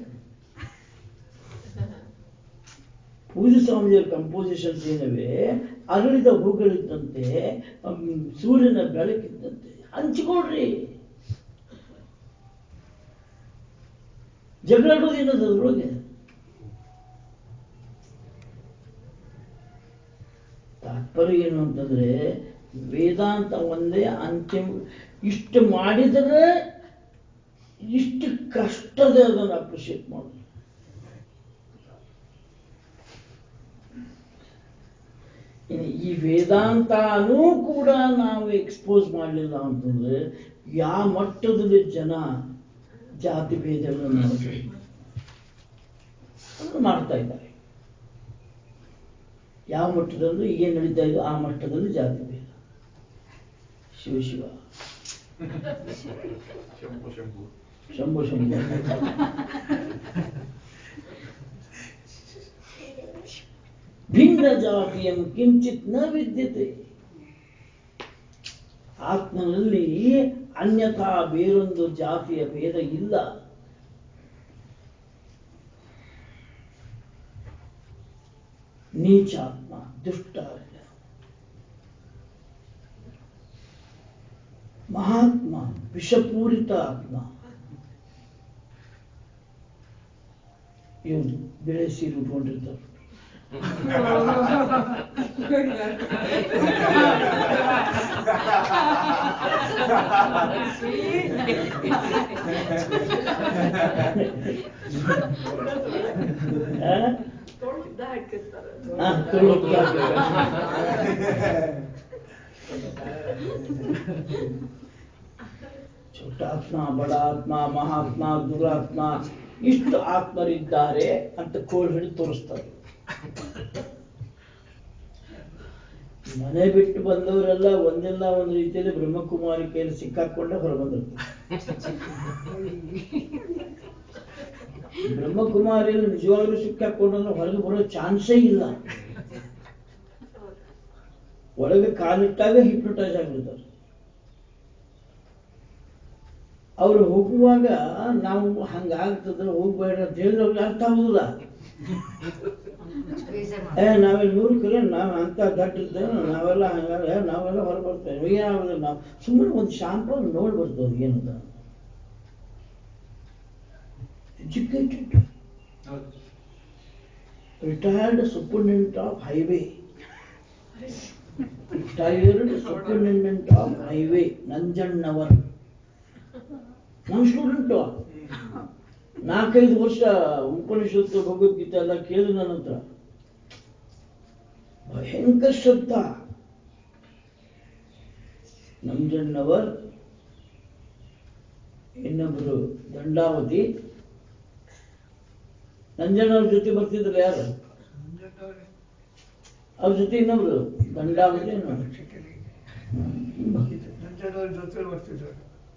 ಪೂಜ್ಯ ಸ್ವಾಮಿಯವರ ಕಂಪೋಸಿಷನ್ಸ್ ಏನವೆ ಅರಳಿದ ಹೂಗಳಿದ್ದಂತೆ ಹ್ಮ್, ಸೂರ್ಯನ ಬೆಳಕಿದ್ದಂತೆ ಹಂಚಿಕೊಡ್ರಿ ಜಗಳಾಡೋದು ಏನದು ಅದ್ರೊಳಗೆ ತಾತ್ಪರ್ಯ ಏನು ಅಂತಂದ್ರೆ ವೇದಾಂತ ಒಂದೇ ಅಂತಿಮ ಇಷ್ಟು ಮಾಡಿದರೆ ಇಷ್ಟು ಕಷ್ಟದ ಅದನ್ನು ಅಪ್ರಿಷಿಯೇಟ್ ಮಾಡೋದು ಇನ್ನು ಈ ವೇದಾಂತನೂ ಕೂಡ ನಾವು ಎಕ್ಸ್ಪೋಸ್ ಮಾಡಲಿಲ್ಲ ಅಂತಂದ್ರೆ ಯಾವ ಮಟ್ಟದಲ್ಲಿ ಜನ ಜಾತಿ ಭೇದಗಳನ್ನು ಮಾಡ್ತಾರೆ ಅದನ್ನು ಮಾಡ್ತಾ ಇದ್ದಾರೆ ಯಾವ ಮಟ್ಟದಲ್ಲಿ ಏನು ನಡೀತಾ ಇದೆಯೋ ಆ ಮಟ್ಟದಲ್ಲಿ ಜಾತಿ ಭೇದ ಶಿವ ಶಿವ ಶಂಭು ಶಂಭು ಶಂಭು ಶಂಭು ಭಿನ್ನ ಜಾತಿಯಂ ಕಿಂಚಿತ್ ನ ವಿದ್ಯತೆ ಆತ್ಮನಲ್ಲಿ ಅನ್ಯಥಾ ಬೇರೊಂದು ಜಾತಿಯ ಭೇದ ಇಲ್ಲ ನೀಚಾತ್ಮ ದುಷ್ಟ ಮಹಾತ್ಮ ವಿಷಪೂರಿತ ಆತ್ಮ ಇವನು ಬೆಳೆ ಸೀರೆ ಉಟ್ಕೊಂಡಿರ್ತಾರೆ ಆ? ಆ, ತುಳುಕ್ತ ಛೋಟಾತ್ಮ ಬಡಾತ್ಮ ಮಹಾತ್ಮ ದುರಾತ್ಮ ಇಷ್ಟು ಆತ್ಮರಿದ್ದಾರೆ ಅಂತ ಕೋಲ್ ಹಿಡಿದು ತೋರಿಸ್ತಾರೆ ಮನೆ ಬಿಟ್ಟು ಬಂದವರೆಲ್ಲ ಒಂದಲ್ಲ ಒಂದು ರೀತಿಯಲ್ಲಿ ಬ್ರಹ್ಮಕುಮಾರಿ ಕೈಯಲ್ಲಿ ಸಿಕ್ಕಾಕೊಂಡೆ ಹೊರಬಂದಿರ್ತಾರೆ ಬ್ರಹ್ಮಕುಮಾರಿಯಲ್ಲಿ ನಿಜವಾಗ್ಲೂ ಸಿಕ್ಕಾಕೊಂಡ್ರೆ ಹೊರಗೆ ಬರೋ ಚಾನ್ಸೇ ಇಲ್ಲ ಒಳಗೆ ಕಾಲಿಟ್ಟಾಗ ಹಿಪ್ನೋಟೈಸ್ ಆಗಿಬಿಡ್ತಾರೆ ಅವ್ರು ಹೋಗುವಾಗ ನಾವು ಹಂಗಾಗ್ತದ ಹೋಗ್ಬೇಡ ಅಂತ ಹೇಳಿದ್ರೆ ಅವ್ರಿಗೆ ಅರ್ಥ ಆಗುದಿಲ್ಲ ಏ ನಾವೆಲ್ಲ ಮೂರ್ಖರೇ ನಾವು ಅಂತ ದಟ್ಟಿರ್ತೇವೆ ನಾವೆಲ್ಲ ಹಂಗಾಗ ಏ, ನಾವೆಲ್ಲ ಹೊರ ಬರ್ತೇವೆ ಏನಾಗೋದಿಲ್ಲ ನಾವು ಸುಮ್ಮನೆ ಒಂದು ಶಾಂಪಲ್ ನೋಡಿ ಬರ್ತದೆ ಏನದ educated retired superintendent of highway retired superintendent of highway Nanjannavar ನಮ್ಮ ಸ್ಟೂಡೆಂಟು ನಾಲ್ಕೈದು ವರ್ಷ ಉಪನಿಷತ್ತು ಭಗವದ್ಗೀತೆ ಎಲ್ಲ ಕೇಳಿದ ನನ್ನ ಹತ್ರ ಭಯಂಕರ ಶ್ರದ್ಧಾ ನಂಜಣ್ಣವರ್ ಇನ್ನೊಬ್ಬರು ದಂಡಾವತಿ ನಂಜಣ್ಣವ್ರ ಜೊತೆ ಬರ್ತಿದ್ರು ಯಾರು ಅವ್ರ ಜೊತೆ ಇನ್ನೊಬ್ರು ದಂಡಾವತಿ ಇನ್ನೊಬ್ರು. ನಂಜನವ್ರ ಜೊತೆ ಬರ್ತಿದ್ರು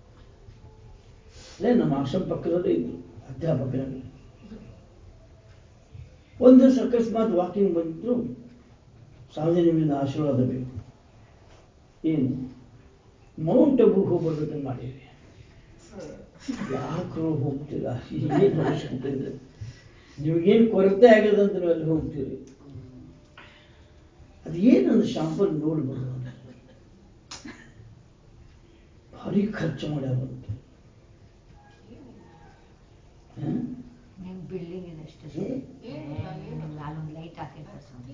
ಅಲ್ಲೇ ನಮ್ಮ ಆಶ್ರಮ ಪಕ್ಕದಲ್ಲೇ ಇದ್ರು ಅಧ್ಯಾಪಕರಲ್ಲಿ ಒಂದು ದಿವಸ ಅಕಸ್ಮಾತ್ ವಾಕಿಂಗ್ ಬಂದಿದ್ರು ಸಾರ್ವಜನಿಕರಿಂದ ಆಶೀರ್ವಾದ ಬೇಕು ಏನು ಮೌಂಟ್ ಅಬುಗೆ ಹೋಗ್ಬರ್ಬೇಕಂತ ಮಾಡಿದ್ವಿ ಯಾಕ್ರು ಹೋಗ್ತೀರಾ ಏನು ಅವಶ್ಯಕತೆ ಇದೆ ನಿಮಗೇನು ಕೊರತೆ ಆಗಿದೆ ಅಂತ ನೀವು ಅಲ್ಲಿ ಹೋಗ್ತೀರಿ ಅದು ಏನೊಂದು ಶಾಂಪಲ್ ನೋಡ್ಬೋದು ಭಾರಿ ಖರ್ಚು ಮಾಡ್ಯಾರಂತೆ ಹ? ನಿಮ್ ಬಿಲ್ಡಿಂಗ್ ಇದೆ ಅಷ್ಟೇ ಅಲ್ಲೊಂದು ಲೈಟ್ ಹಾಕಿರ್ತಾರೆ ಸ್ವಾಮಿ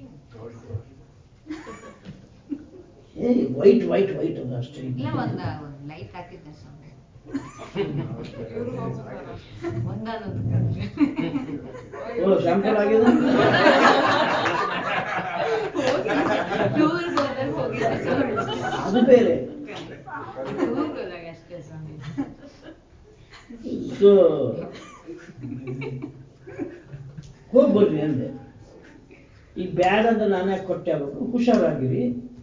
ಏ ವೈಟ್ ವೈಟ್ ವೈಟ್ ಅದು ಅಷ್ಟೇ ಇಲ್ಲ ಒಂದ ಒಂದ್ ಲೈಟ್ ಹಾಕಿದ್ದೆ ಸ್ವಾಮಿ ಒಂದಾನೊಂದು ಓ ಶಾಂಪಲ್ ಆಗಿದೆ ಟೂರ್ಗೆ ಹೋದಾಗ ಹೋಗಿದ್ದೆ ಸ್ವಾಮಿ ಅದು ಬೇರೆ ಟೂರ್ಗೆ ಹೋದಾಗ ಅಷ್ಟೇ ಸ್ವಾಮಿ ಸೊ ಹೋಗ್ಬರ್ರಿ ಅಂದೆ ಈ ಬ್ಯಾಡ್ ಅಂತ ನಾನೇ ಕೊಟ್ಟೆ ಆಗ್ಬೇಕು ಹುಷಾರಾಗಿರಿ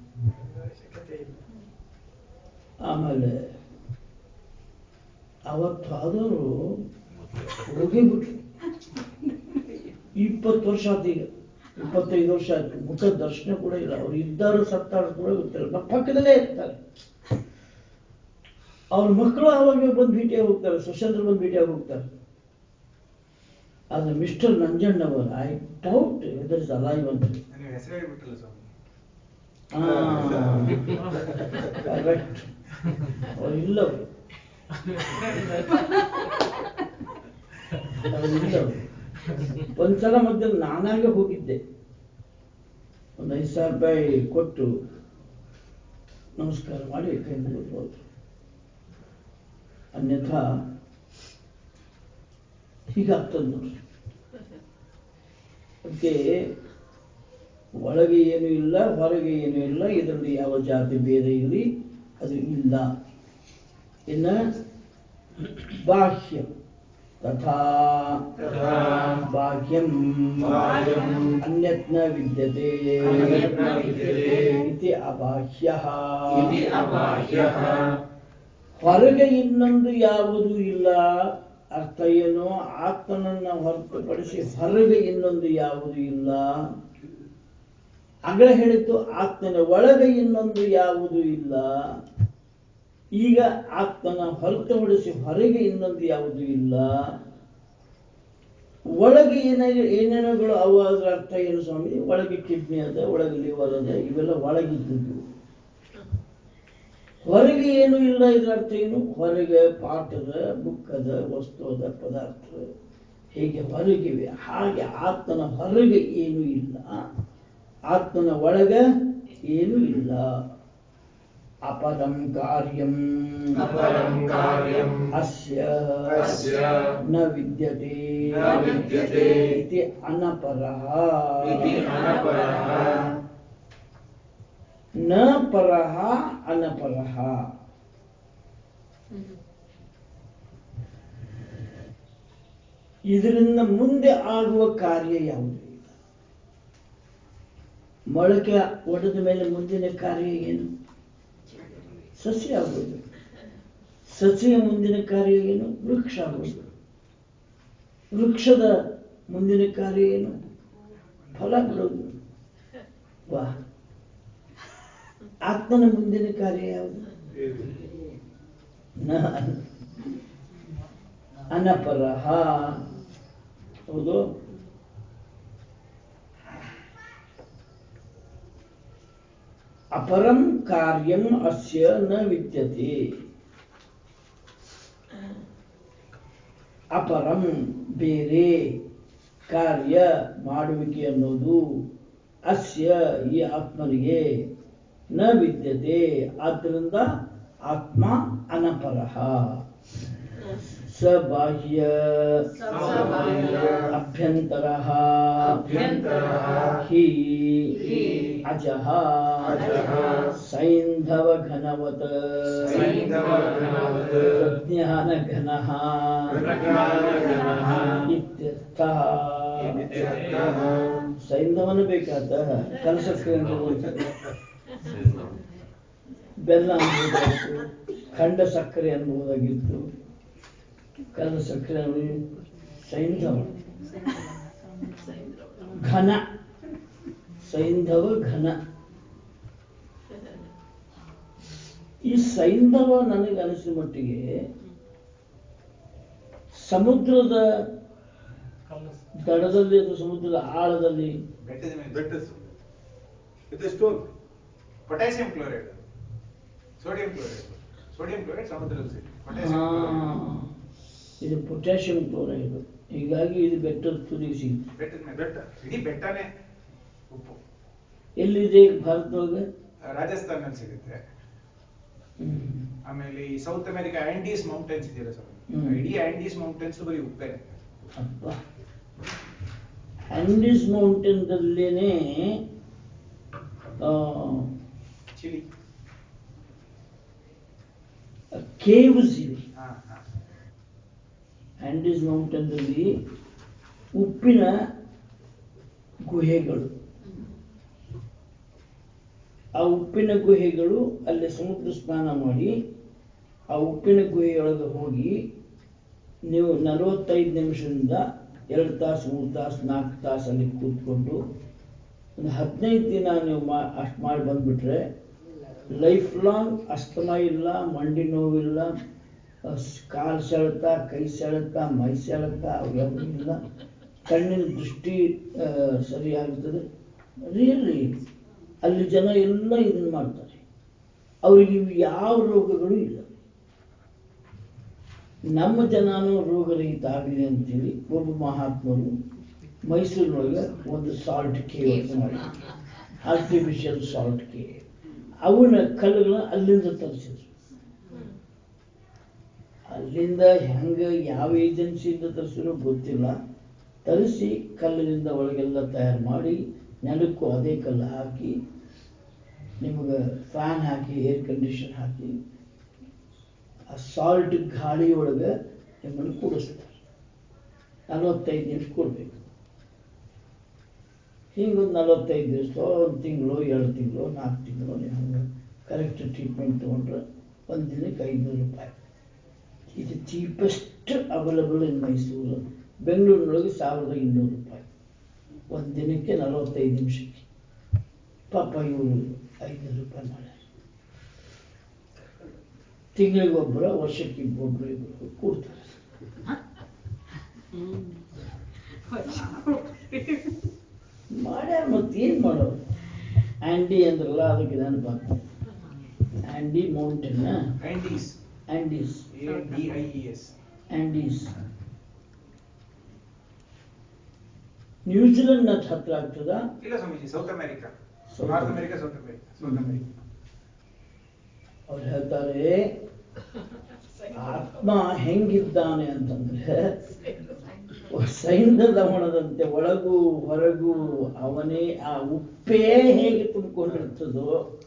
ಆಮೇಲೆ ಅವತ್ತು ಆದವರು ಹೋಗೇ ಬಿಟ್ರು ಇಪ್ಪತ್ತು ವರ್ಷ ಆಯ್ತು ಈಗ ಇಪ್ಪತ್ತೈದು ವರ್ಷ ಆಯ್ತು ಮುಖ ದರ್ಶನ ಕೂಡ ಇಲ್ಲ ಅವ್ರು ಇದ್ದಾರು ಸತ್ತಾರು ಕೂಡ ಗೊತ್ತಿಲ್ಲ ನಮ್ಮ ಪಕ್ಕದಲ್ಲೇ ಇರ್ತಾರೆ ಅವ್ರ ಮಕ್ಕಳು ಅವಾಗ ಬಂದು ಭೇಟಿಯಾಗಿ ಹೋಗ್ತಾರೆ ಸುಶಾಂತ್ರ ಬಂದು ಭೇಟಿಯಾಗಿ ಹೋಗ್ತಾರೆ ಆದ್ರೆ mister Nanjannavar I doubt whether is alive ಅಂತ ನನಗೆ ಹೆಸರು ಹೇಳ್ಬಿಟ್ರಲ್ಲ ಸ್ವಾಮಿ ಕರೆಕ್ಟ್ ಅವ್ರು ಇಲ್ಲ ಅವ್ರು. ಅವ್ರು ಇಲ್ಲ ಅವ್ರು. ಒಂದ್ಸಲ ಮಧ್ಯೆ ನಾನಾಗೆ ಹೋಗಿದ್ದೆ ಒಂದು ಐದು ಸಾವಿರ ರೂಪಾಯಿ ಕೊಟ್ಟು ನಮಸ್ಕಾರ ಮಾಡಿ ಕೈ ಮುಗಿದು ಹೋದ್ರು ಅನ್ಯಥಾ ಹೀಗಾಗ್ತದೆ ನೋಡಿ ಅದಕ್ಕೆ ಒಳಗೆ ಏನು ಇಲ್ಲ ಹೊರಗೆ ಏನು ಇಲ್ಲ ಇದರಲ್ಲಿ ಯಾವ ಜಾತಿ ಭೇದ ಇಲ್ಲಿ ಅದು ಇಲ್ಲ ಇನ್ನ ಬಾಹ್ಯ ತಥಾ ತಥಾ ಬಾಹ್ಯಂ ಬಾಹ್ಯಂ ಅನ್ಯತ್ನ ವಿದ್ಯತೆ ಅನ್ಯತ್ನ ವಿದ್ಯತೆ ಇತಿ ಅಬಾಹ್ಯಃ ಇತಿ ಅಬಾಹ್ಯಃ ಹೊರಗೆ ಇನ್ನೊಂದು ಯಾವುದೂ ಇಲ್ಲ ಅರ್ಥ ಏನು ಆತ್ಮನನ್ನ ಹೊರತುಪಡಿಸಿ ಹೊರಗೆ ಇನ್ನೊಂದು ಯಾವುದೂ ಇಲ್ಲ ಅಗಳ ಹೇಳಿತು ಆತ್ಮನ ಒಳಗೆ ಇನ್ನೊಂದು ಯಾವುದೂ ಇಲ್ಲ ಈಗ ಆತ್ಮನ ಹೊರತುಪಡಿಸಿ ಹೊರಗೆ ಇನ್ನೊಂದು ಯಾವುದೂ ಇಲ್ಲ ಒಳಗೆ ಏನ ಏನೇನೋಗಳು ಅವು ಅದ್ರ ಅರ್ಥ ಏನು ಸ್ವಾಮಿ ಒಳಗೆ ಕಿಡ್ನಿ ಅದ ಒಳಗೆ ಲಿವರ್ ಅದ ಇವೆಲ್ಲ ಒಳಗಿದ್ದದ್ದು ಹೊರಗೆ ಏನು ಇಲ್ಲ ಇದರ ಅರ್ಥ ಏನು ಹೊರಗೆ ಪಾಠದ ಬುಕ್ ಅದ ವಸ್ತು ಅದ ಪದಾರ್ಥ ಹೇಗೆ ಹೊರಗಿವೆ ಹಾಗೆ ಆತ್ಮನ ಹೊರಗೆ ಏನೂ ಇಲ್ಲ ಆತ್ಮನ ಒಳಗ ಏನೂ ಇಲ್ಲ ಅಪರಂ ಕಾರ್ಯಂ अपरं कार्यम् ಅಸ್ಯ अस्य ನ ವಿದ್ಯತೆ न विद्यते ಇತಿ ಅನಪರಃ इति अनपरः ನ ಪರಃ ಅನಪರಃ ಇದರಿಂದ ಮುಂದೆ ಆಗುವ ಕಾರ್ಯ ಯಾವುದು ಇಲ್ಲ ಮೊಳಕೆ ಒಡೆದ ಮೇಲೆ ಮುಂದಿನ ಕಾರ್ಯ ಏನು ಸಸ್ಯ ಆಗುವುದು ಸಸ್ಯ ಮುಂದಿನ ಕಾರ್ಯ ಏನು ವೃಕ್ಷ ಆಗುವುದು ವೃಕ್ಷದ ಮುಂದಿನ ಕಾರ್ಯ ಏನು ಫಲ ಬಿಡುವುದು ವಾ ಆತ್ಮನ ಮುಂದಿನ ಕಾರ್ಯ ಯಾವುದು ನ ಅನಪರಹ ಹೌದು ಅಪರಂ ಕಾರ್ಯಂ ಅಸ್ಯ ನ ವಿದ್ಯತೆ ಅಪರಂ ಬೇರೆ ಕಾರ್ಯ ಮಾಡುವಿಕೆ ಅನ್ನೋದು ಅಸ್ಯ ಈ ಆತ್ಮನಿಗೆ ನ ವಿದ್ಯತೆ ಆದ್ದರಿಂದ ಆತ್ಮ ಅನಪರಃ ಸಬಾಹ್ಯ ಸಬಾಹ್ಯ ಅಭ್ಯಂತರಃ ಅಭ್ಯಂತರಃ ಹಿ ಹಿ ಅಜಃ ಅಜಃ ಸೈಂಧವ ಘನವತ್ ಸೈಂಧವಘನವತ್ ಪ್ರಜ್ಞಾನ ಘನಃ ಪ್ರಜ್ಞಾನಘನಃ ಇತ್ಯರ್ಥಃ ಇತ್ಯರ್ಥಃ. ಸೈಂಧವನ ಬೇಕಾದ ಕಲಸಕ್ಕೆ ಬೆಲ್ಲ ಅನ್ಬೋದಾಗಿತ್ತು ಖಂಡ ಸಕ್ಕರೆ ಅನ್ಬೋದಾಗಿತ್ತು ಕಲ್ಲ ಸಕ್ಕರೆ ಅನ್ನೋದು ಸೈಂಧವ ಘನ ಸೈಂಧವ ಘನ ಈ ಸೈಂಧವ ನನಗೆ ಅನಿಸಿದ ಮಟ್ಟಿಗೆ ಸಮುದ್ರದ ದಡದಲ್ಲಿ ಅಥವಾ ಸಮುದ್ರದ ಆಳದಲ್ಲಿ ಬೆಟ್ಟದ ಮೇಲೆ ಬೆಟ್ಟದ ಇದು stone potassium chloride sodium chloride sodium chloride ಸಮುದ್ರದಲ್ಲಿ ಸಿಗುತ್ತೆ ಆ, ಪೊಟ್ಯಾಸಿಯಂ ಇದು ಪೊಟ್ಯಾಷಿಯಂ ಕ್ಲೋರೈಡ್ ಹೀಗಾಗಿ ಇದು ಬೆಟ್ಟದ ತುದಿಗೆ ಸಿಗುತ್ತೆ ಬೆಟ್ಟದ ಮೇಲೆ ಬೆಟ್ಟ ಇಡೀ ಬೆಟ್ಟನೇ ಉಪ್ಪು ಎಲ್ಲಿದೆ ಭಾರತದೊಳಗೆ ರಾಜಸ್ಥಾನಲ್ಲಿ ಸಿಗುತ್ತೆ ಹ್ಮ್. ಆಮೇಲೆ ಈ ಸೌತ್ ಅಮೆರಿಕಾ ಆಂಡೀಸ್ ಮೌಂಟೇನ್ಸ್ ಇದೆಯಲ್ಲ ಸರ್ ಹ್ಮ್. ಇಡೀ ಆಂಡೀಸ್ ಮೌಂಟೇನ್ಸ್ ಬರೀ ಉಪ್ಪೇ ಅಬ್ಬ ಆಂಡೀಸ್ ಮೌಂಟೇನ್ದಲ್ಲೇನೆ ಚಿಲಿ ಕೇವ್ಸ್ ಇವೆ ಹಾ ಹಾ ಆಂಡೀಸ್ ಮೌಂಟೇನ್ದಲ್ಲಿ ಉಪ್ಪಿನ ಗುಹೆಗಳು ಆ ಉಪ್ಪಿನ ಗುಹೆಗಳು ಅಲ್ಲಿ ಸಮುದ್ರ ಸ್ನಾನ ಮಾಡಿ ಆ ಉಪ್ಪಿನ ಗುಹೆಯೊಳಗೆ ಹೋಗಿ ನೀವು ನಲವತ್ತೈದು ನಿಮಿಷದಿಂದ ಎರಡು ತಾಸು ಮೂರು ತಾಸು ನಾಲ್ಕು ತಾಸು ಅಲ್ಲಿ ಕೂತ್ಕೊಂಡು ಒಂದು ಹದಿನೈದು ದಿನ ನೀವು ಮಾ ಅಷ್ಟು ಮಾಡಿ ಬಂದ್ಬಿಟ್ರೆ ಲೈಫ್ ಲಾಂಗ್ ಅಸ್ತಮ ಇಲ್ಲ ಮಂಡಿ ನೋವಿಲ್ಲ ಅಸ್- ಕಾಲ್ ಸೆಳೆತ ಕೈ ಸೆಳೆತ ಮೈ ಸೆಳೆತ ಅವೆಲ್ಲವೂ ಇಲ್ಲ ಕಣ್ಣಿನ ದೃಷ್ಟಿ ಆ, ಸರಿಯಾಗುತ್ತದೆ ರಿಯಲಿ ಅಲ್ಲಿ ಜನ ಎಲ್ಲ ಇದನ್ನ ಮಾಡ್ತಾರೆ ಅವ್ರಿಗೆ ಇವು ಯಾವ ರೋಗಗಳು ಇಲ್ಲ ನಮ್ಮ ಜನನೂ ರೋಗರಹಿತ ಆಗಿದೆ ಅಂತೇಳಿ ಒಬ್ಬ ಮಹಾತ್ಮರು ಮೈಸೂರಿನೊಳಗೆ ಒಂದು ಸಾಲ್ಟ್ ಕೇವ್ ಮಾಡಿ ಆರ್ಟಿಫಿಷಿಯಲ್ ಸಾಲ್ಟ್ ಕೇವ್ ಅವನ ಕಲ್ಲುಗಳನ್ನ ಅಲ್ಲಿಂದ ತರಿಸಿದ್ರು ಅಲ್ಲಿಂದ ಹೆಂಗ ಯಾವ ಏಜೆನ್ಸಿಯಿಂದ ತರಿಸಿರೋ ಗೊತ್ತಿಲ್ಲ ತರಿಸಿ ಕಲ್ಲಿನಿಂದ ಒಳಗೆಲ್ಲ ತಯಾರು ಮಾಡಿ ನೆಲಕ್ಕೂ ಅದೇ ಕಲ್ಲು ಹಾಕಿ ನಿಮಗೆ ಫ್ಯಾನ್ ಹಾಕಿ ಏರ್ ಕಂಡೀಷನ್ ಹಾಕಿ ಆ ಸಾಲ್ಟ್ ಗಾಳಿ ಒಳಗೆ ನಿಮ್ಮನ್ನು ಕೂಡಿಸ್ತಾರೆ ನಲವತ್ತೈದು ನಿಮಿಷ ಕೊಡ್ಬೇಕು ಹಿಂಗೊಂದು ನಲವತ್ತೈದು ದಿವಸ ಒಂದು ತಿಂಗಳು ಎರಡು ತಿಂಗಳು ನಾಲ್ಕು ತಿಂಗಳು ನೀವು ಹಂಗೆ ಕರೆಕ್ಟ್ ಟ್ರೀಟ್ಮೆಂಟ್ ತೊಗೊಂಡ್ರೆ ಒಂದು ದಿನಕ್ಕೆ ಐನೂರು ರೂಪಾಯಿ ಇದು ಚೀಪೆಸ್ಟ್ ಅವೈಲಬಲ್ ಇನ್ ಮೈಸೂರು ಬೆಂಗಳೂರಿನೊಳಗೆ ಸಾವಿರದ ಇನ್ನೂರು ರೂಪಾಯಿ ಒಂದು ದಿನಕ್ಕೆ ನಲವತ್ತೈದು ನಿಮಿಷಕ್ಕೆ ಪಾಪ ಇವರು ಐನೂರು ರೂಪಾಯಿ ಮಾಡ್ಯಾರ ತಿಂಗಳಿಗೆ ಒಬ್ಬರ ವರ್ಷಕ್ಕೆ ಒಬ್ಬರು ಇಬ್ಬರು ಕೊಡ್ತಾರೆ ಮಾಡ್ಯಾರ ಮತ್ತೆ ಏನು ಮಾಡೋರು ಆ್ಯಂಡಿ ಅಂದ್ರಲ್ಲ ಅದಕ್ಕೆ ನೆನಪಾಗ್ತದೆ Andy mountain Andes Andes A D I E S Andes New Zealand ನಟ್ ಹತ್ರ ಆಗ್ತದ ಇಲ್ಲ Swamiji south America South north America. America south America south America ಅವ್ರು ಹೇಳ್ತಾರೆ ಆತ್ಮ ಹೆಂಗಿದ್ದಾನೆ ಅಂತಂದ್ರೆ ಸೈನ್ಯ ಲವಣದಂತೆ ಒಳಗೂ ಹೊರಗೂ ಅವನೇ ಆ ಉಪ್ಪೇ ಹೇಗೆ ತುಂಬಿಕೊಂಡಿರ್ತದೋ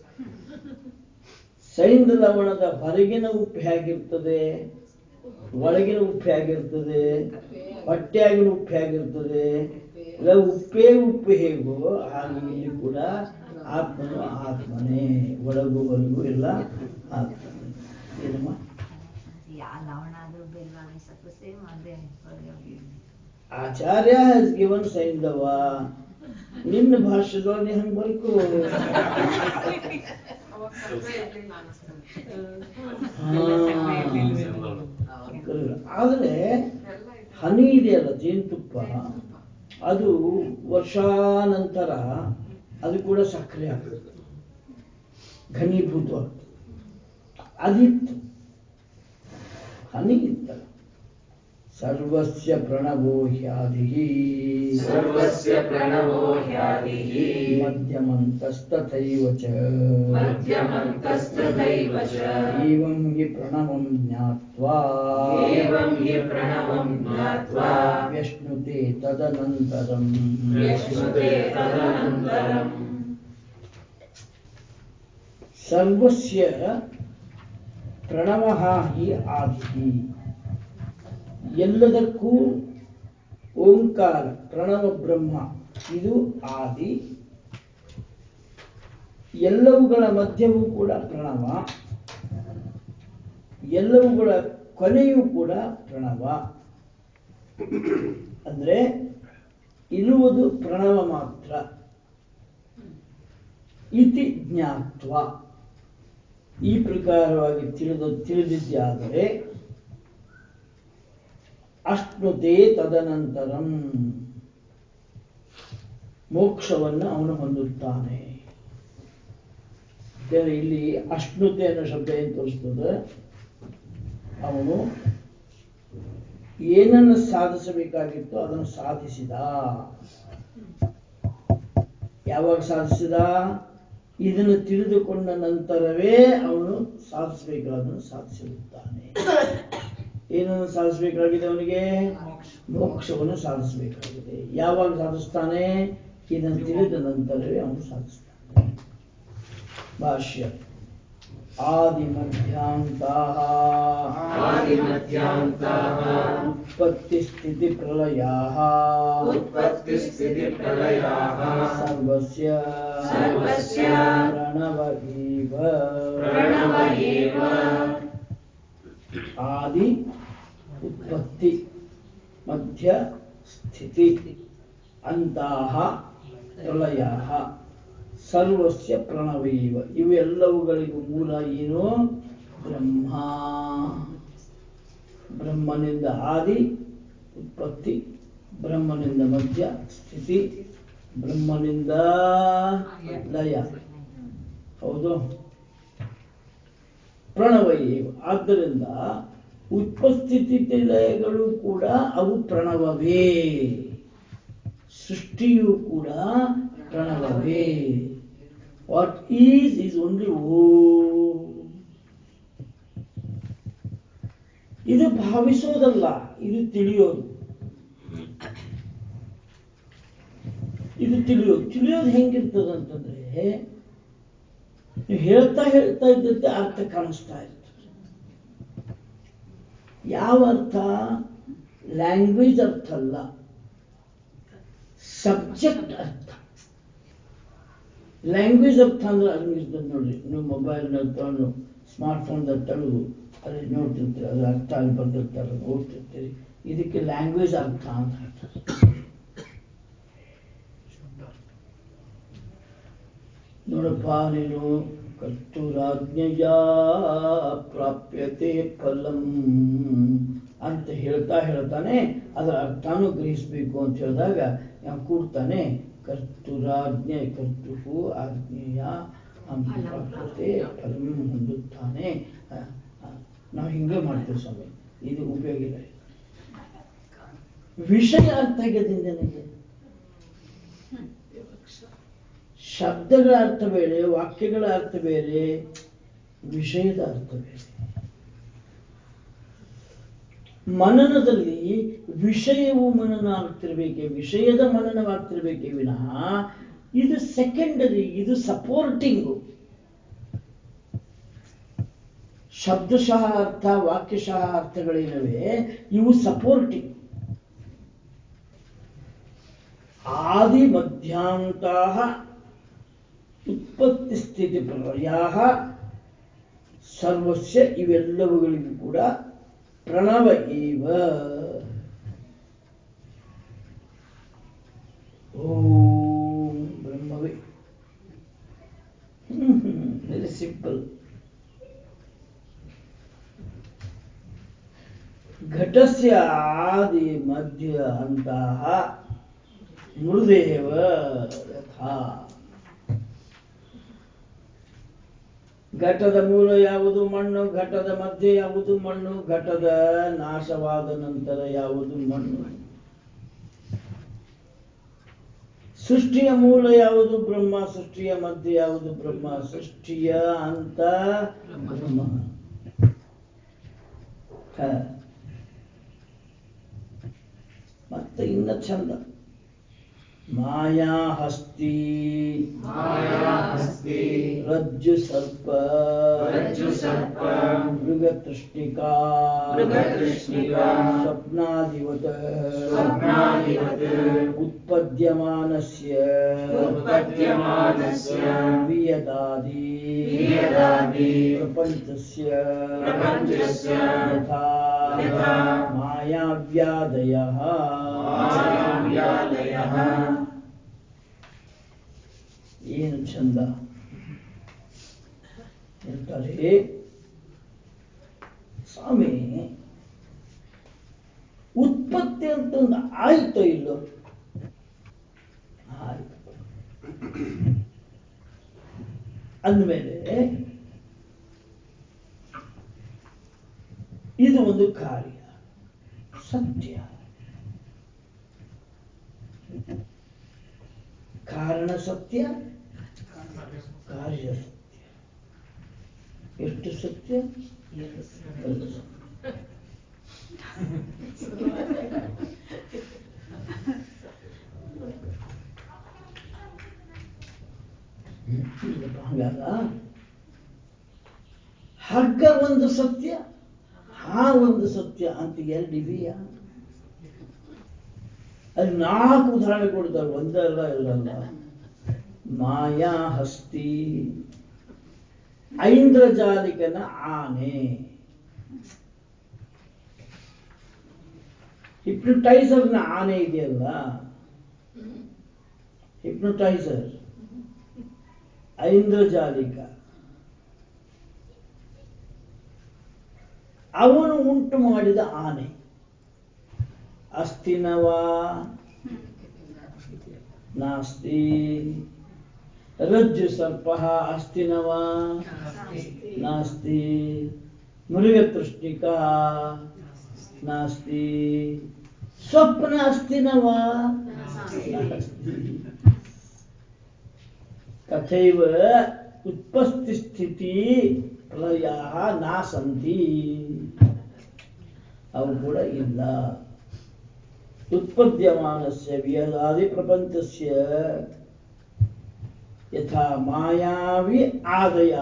ಸೈನ್ಯ ಲವಣದ ಹೊರಗಿನ ಉಪ್ಪು ಹೇಗಿರ್ತದೆ ಒಳಗಿನ ಉಪ್ಪು ಹೇಗಿರ್ತದೆ ಹೊಟ್ಟೆಯಾಗಿನ ಉಪ್ಪು ಹೇಗಿರ್ತದೆ ಇಲ್ಲ ಉಪ್ಪೇ ಉಪ್ಪು ಹೇಗೋ ಹಾಗೆ ಇಲ್ಲಿ ಕೂಡ ಆತ್ಮನು ಆತ್ಮನೇ ಒಳಗು ಹೊರಗು ಎಲ್ಲ ಆತ್ಮನೇ ಏನಮ್ಮ ಯಾ ಲವಣ ಆದ್ರೂ ಬೆಲ್ಲ ಸ್ವಲ್ಪ ಸೇಮ್ ಅದೇ ಹೊರಗೆ ಆಚಾರ್ಯ ಹ್ಯಾಸ್ ಗಿವನ್ ಸೈಂಧವ ನಿನ್ನ ಭಾಷೆದೊಳಗೆ ಹಂಗೆ ಬರ್ಕೋ ಆದರೆ ಹನಿ ಇದೆಯಲ್ಲ ಜೇನುತುಪ್ಪ ಅದು ವರ್ಷಾನಂತರ ಅದು ಕೂಡ ಸಕ್ಕರೆ ಆಗ್ತದೆ ಘನೀಭೂತವಾಗ್ತದೆ ಅದಿತ್ತು ಹನಿ ಇತ್ತಲ್ಲ ಸರ್ವಸ್ಯ ಪ್ರಣವೋ ಹ್ಯಾದಿಃ ಸರ್ವಸ್ಯ ಪ್ರಣವೋ ಹ್ಯಾದಿಃ ಮಧ್ಯಮಂತಸ್ತಥೈವ ಚ ಮಧ್ಯಮಂತಸ್ತಥೈವ ಚ ಏವಂ ಹಿ ಪ್ರಣವಂ ಜ್ಞಾತ್ವಾ ಏವಂ ಹಿ ಪ್ರಣವಂ ಜ್ಞಾತ್ವಾ ವ್ಯಶ್ನುತೆ ತದನಂತರಂ ವ್ಯಶ್ನುತೆ ತದನಂತರಂ ಸರ್ವಸ್ಯ ಪ್ರಣವಃ ಹಿ ಆದಿ ಎಲ್ಲದಕ್ಕೂ ಓಂಕಾರ ಪ್ರಣವ ಬ್ರಹ್ಮ ಇದು ಆದಿ ಎಲ್ಲವುಗಳ ಮಧ್ಯವೂ ಕೂಡ ಪ್ರಣವ ಎಲ್ಲವುಗಳ ಕೊನೆಯೂ ಕೂಡ ಪ್ರಣವ ಅಂದ್ರೆ ಇರುವುದು ಪ್ರಣವ ಮಾತ್ರ ಇತಿ ಜ್ಞಾತ್ವ ಈ ಪ್ರಕಾರವಾಗಿ ತಿಳಿದ ತಿಳಿದಿದ್ದಾದರೆ ಅಶ್ನುತೆ ತದನಂತರಂ ಮೋಕ್ಷವನ್ನು ಅವನು ಹೊಂದುತ್ತಾನೆ ಯಾಕಂದ್ರೆ ಇಲ್ಲಿ ಅಶ್ನುತೆ ಅನ್ನೋ ಶಬ್ದ ಏನು ತೋರಿಸ್ತದೆ ಅವನು ಏನನ್ನು ಸಾಧಿಸಬೇಕಾಗಿತ್ತು ಅದನ್ನು ಸಾಧಿಸಿದ ಯಾವಾಗ ಸಾಧಿಸಿದ ಇದನ್ನು ತಿಳಿದುಕೊಂಡ ನಂತರವೇ ಅವನು ಸಾಧಿಸಬೇಕಾದನ್ನು ಸಾಧಿಸಿರುತ್ತಾನೆ ಏನನ್ನು ಸಾಧಿಸಬೇಕಾಗಿದೆ ಅವನಿಗೆ ಮೋಕ್ಷವನ್ನು ಸಾಧಿಸಬೇಕಾಗಿದೆ ಯಾವಾಗ ಸಾಧಿಸ್ತಾನೆ ಇದನ್ನು ತಿಳಿದ ನಂತರವೇ ಅವನು ಸಾಧಿಸ್ತಾನೆ ಭಾಷ್ಯ ಆದಿಮಧ್ಯಾಂತಾಃ ಆದಿಮಧ್ಯಾಂತಾಃ ಉತ್ಪತ್ತಿ ಸ್ಥಿತಿ ಪ್ರಳಯಾಃ उत्पत्तिस्थितिप्रलयाः ಸರ್ವಸ್ಯ ಸರ್ವಸ್ಯ ಪ್ರಣವ ಇವ ಪ್ರಣವ ಏವ ಆದಿ ಉತ್ಪತ್ತಿ ಮಧ್ಯ ಸ್ಥಿತಿ ಅಂತಹ ಪ್ರಳಯ ಸರ್ವಸ್ಯ ಪ್ರಣವೈವ ಇವೆಲ್ಲವುಗಳಿಗೂ ಮೂಲ ಏನು ಬ್ರಹ್ಮ ಬ್ರಹ್ಮನಿಂದ ಆದಿ ಉತ್ಪತ್ತಿ ಬ್ರಹ್ಮನಿಂದ ಮಧ್ಯ ಸ್ಥಿತಿ ಬ್ರಹ್ಮನಿಂದ ಲಯ ಹೌದು ಪ್ರಣವಯೇವ ಆದ್ದರಿಂದ ಉತ್ಪಸ್ಥಿತಿ ಲಯಗಳು ಕೂಡ ಅವು ಪ್ರಣವವೇ ಸೃಷ್ಟಿಯು ಕೂಡ ಪ್ರಣವವೇ ವಾಟ್ ಈಸ್ ಈಸ್ ಓನ್ಲಿ ಓ ಇದು ಭಾವಿಸೋದಲ್ಲ ಇದು ತಿಳಿಯೋದು ಇದು ತಿಳಿಯೋದು ತಿಳಿಯೋದು ಹೆಂಗಿರ್ತದಂತಂದ್ರೆ ನೀವು ಹೇಳ್ತಾ ಹೇಳ್ತಾ ಇದ್ದಂತೆ ಅರ್ಥ ಕಾಣಿಸ್ತಾ ಇರ್ತದೆ ಯಾವ ಅರ್ಥ ಲ್ಯಾಂಗ್ವೇಜ್ ಅರ್ಥ ಅಲ್ಲ ಸಬ್ಜೆಕ್ಟ್ ಅರ್ಥ ಲ್ಯಾಂಗ್ವೇಜ್ ಅರ್ಥ ಅಂದ್ರೆ ಅದು ಇರ್ತದೆ ನೋಡ್ರಿ ನೀವು ಮೊಬೈಲ್ ತಗೊಂಡು ಸ್ಮಾರ್ಟ್ ಫೋನ್ ತೆಗೆದು ಅಲ್ಲಿ ನೋಡ್ತಿರ್ತೀರಿ ಅದು ಅರ್ಥ ಅಲ್ಲಿ ಬರ್ದಿರ್ತಾರೆ ಅದು ಓದ್ತಿರ್ತೀರಿ ಇದಕ್ಕೆ ಲ್ಯಾಂಗ್ವೇಜ್ ಅರ್ಥ ಅಂತ ಹೇಳ್ತಾರೆ ನೋಡಪ್ಪ ನೀನು ಕರ್ತುರಾಜ್ಞೆಯ ಪ್ರಾಪ್ಯತೆ ಫಲಂ ಅಂತ ಹೇಳ್ತಾ ಹೇಳ್ತಾನೆ ಅದರ ಅರ್ಥನೂ ಗ್ರಹಿಸಬೇಕು ಅಂತ ಹೇಳಿದಾಗ ನಾವು ಕೂಡ್ತಾನೆ ಕರ್ತುರಾಜ್ಞೆ ಕರ್ತು ಆಜ್ಞೆಯ ಪ್ರಾಪ್ಯತೆ ಫಲಂ ಹೊಂದುತ್ತಾನೆ ಆ, ಆ, ನಾವು ಹಿಂಗೆ ಮಾಡ್ತೀವಿ ಸ್ವಾಮಿ ಇದು ಉಪಯೋಗ ಇಲ್ಲ ವಿಷಯ ಅರ್ಥ ಆಗಿದೆ ನನಗೆ ಶಬ್ದಗಳ ಅರ್ಥ ಬೇರೆ ವಾಕ್ಯಗಳ ಅರ್ಥ ಬೇರೆ ವಿಷಯದ ಅರ್ಥ ಬೇರೆ ಮನನದಲ್ಲಿ ವಿಷಯವು ಮನನ ಆಗ್ತಿರ್ಬೇಕೆ ವಿಷಯದ ಮನನವಾಗ್ತಿರ್ಬೇಕೆ ವಿನಃ ಇದು ಸೆಕೆಂಡರಿ ಇದು ಸಪೋರ್ಟಿಂಗು ಶಬ್ದಶಃ ಅರ್ಥ ವಾಕ್ಯಶಃ ಅರ್ಥಗಳೇನವೆ ಇವು ಸಪೋರ್ಟಿಂಗ್ ಆದಿ ಮಧ್ಯಾಂತ ಉತ್ಪತ್ತಿ ಸ್ಥಿತಿ ಪ್ರಳಯ ಸರ್ವಸ್ಯ ಇವೆಲ್ಲವುಗಳಿಗೂ ಕೂಡ ಪ್ರಣವ ಏವ ಓಂ ಬ್ರಹ್ಮವೇ ವೆರಿ ಸಿಂಪಲ್ ಘಟಸ್ಯ ಆದಿ ಮಧ್ಯ ಅಂತಃ ಮೃದೇವ ಯಥಾ ಘಟದ ಮೂಲ ಯಾವುದು ಮಣ್ಣು ಘಟದ ಮಧ್ಯೆ ಯಾವುದು ಮಣ್ಣು ಘಟದ ನಾಶವಾದ ನಂತರ ಯಾವುದು ಮಣ್ಣು ಸೃಷ್ಟಿಯ ಮೂಲ ಯಾವುದು ಬ್ರಹ್ಮ ಸೃಷ್ಟಿಯ ಮಧ್ಯೆ ಯಾವುದು ಬ್ರಹ್ಮ ಸೃಷ್ಟಿಯ ಅಂತ ಬ್ರಹ್ಮ ಹ. ಮತ್ತೆ ಇನ್ನ ಚಂದ ಮಾಯಾ ಹಸ್ತಿ ಮಾಯಾ ಹಸ್ತಿ ರಜ್ಜು ಸರ್ಪ ರಜ್ಜು ಸರ್ಪ ಮೃಗತೃಷ್ಣಿಕಾ ಮೃಗತೃಷ್ಣಿಕಾ ಸ್ವಪ್ನಾದಿವತ ಸ್ವಪ್ನಾದಿವತ್ ಉತ್ಪದ್ಯಮಾನಸ್ಯ ಉತ್ಪದ್ಯಮಾನಸ್ಯ ವಿಯದಾದಿ ವಿಯದಾದಿ ಪ್ರಪಂಚಸ್ಯ ಪ್ರಪಂಚಸ್ಯ ಯಥಾ ಯಥಾ ಮಾಯಾವ್ಯಾದಯಃ ಮಾಯಾವ್ಯಾದಯಃ ಏನು ಚಂದ ಹೇಳ್ತಾರೆ ಸ್ವಾಮಿ ಉತ್ಪತ್ತಿ ಅಂತಂದು ಆಯ್ತೋ ಇಲ್ಲೋ ಆಯ್ತು ಅಂದಮೇಲೆ ಇದು ಒಂದು ಕಾರ್ಯ ಸತ್ಯ ಕಾರಣ ಸತ್ಯ ಕಾರ್ಯ ಸತ್ಯ ಎಷ್ಟು ಸತ್ಯ ಎರಡು ಸತ್ಯ. ಹ್ಮ್, ಹಂಗಲ್ಲ ಹಗ್ಗ ಒಂದು ಸತ್ಯ ಹಾ ಒಂದು ಸತ್ಯ ಅಂತ ಎರಡು ಇದೆಯಾ ಅಲ್ಲಿ ನಾಲ್ಕು ಉದಾಹರಣೆ ಕೊಡ್ತಾರೆ ಒಂದಲ್ಲ ಎರಡಲ್ಲ ಮಾಯಾ ಹಸ್ತಿ ಐಂದ್ರಜಾಲಿಕನ ಆನೆ ಹಿಪ್ನಟೈಸರ್ನ ಆನೆ ಇದೆಯಲ್ಲ ಹಿಪ್ನಟೈಸರ್ ಐಂದ್ರಜಾಲಿಕ ಅವನು ಉಂಟು ಮಾಡಿದ ಆನೆ ಅಸ್ತಿನವಾ ನಾಸ್ತಿ ರಜ್ಜು ಸರ್ಪ ಅಸ್ತಿನವಾ ನಾಸ್ತಿ ಮೃಗತೃಷ್ಟಿಕಾ ನಾಸ್ತಿ ಸ್ವಪ್ನ ಅಸ್ತಿನವಾ ನಾಸ್ತಿ ತಥೈವ ಉತ್ಪತ್ತಿ ಸ್ಥಿತಿ ಪ್ರಳಯ ನಾ ಸಂತಿ ಅವು ಕೂಡ ಇಲ್ಲ ಉತ್ಪದ್ಯಮಾನಸ್ಯ ವಿಯದಾದಿ ಪ್ರಪಂಚಸ್ಯ ಯಥಾ ಮಾಯಾವಿ ಆದಯ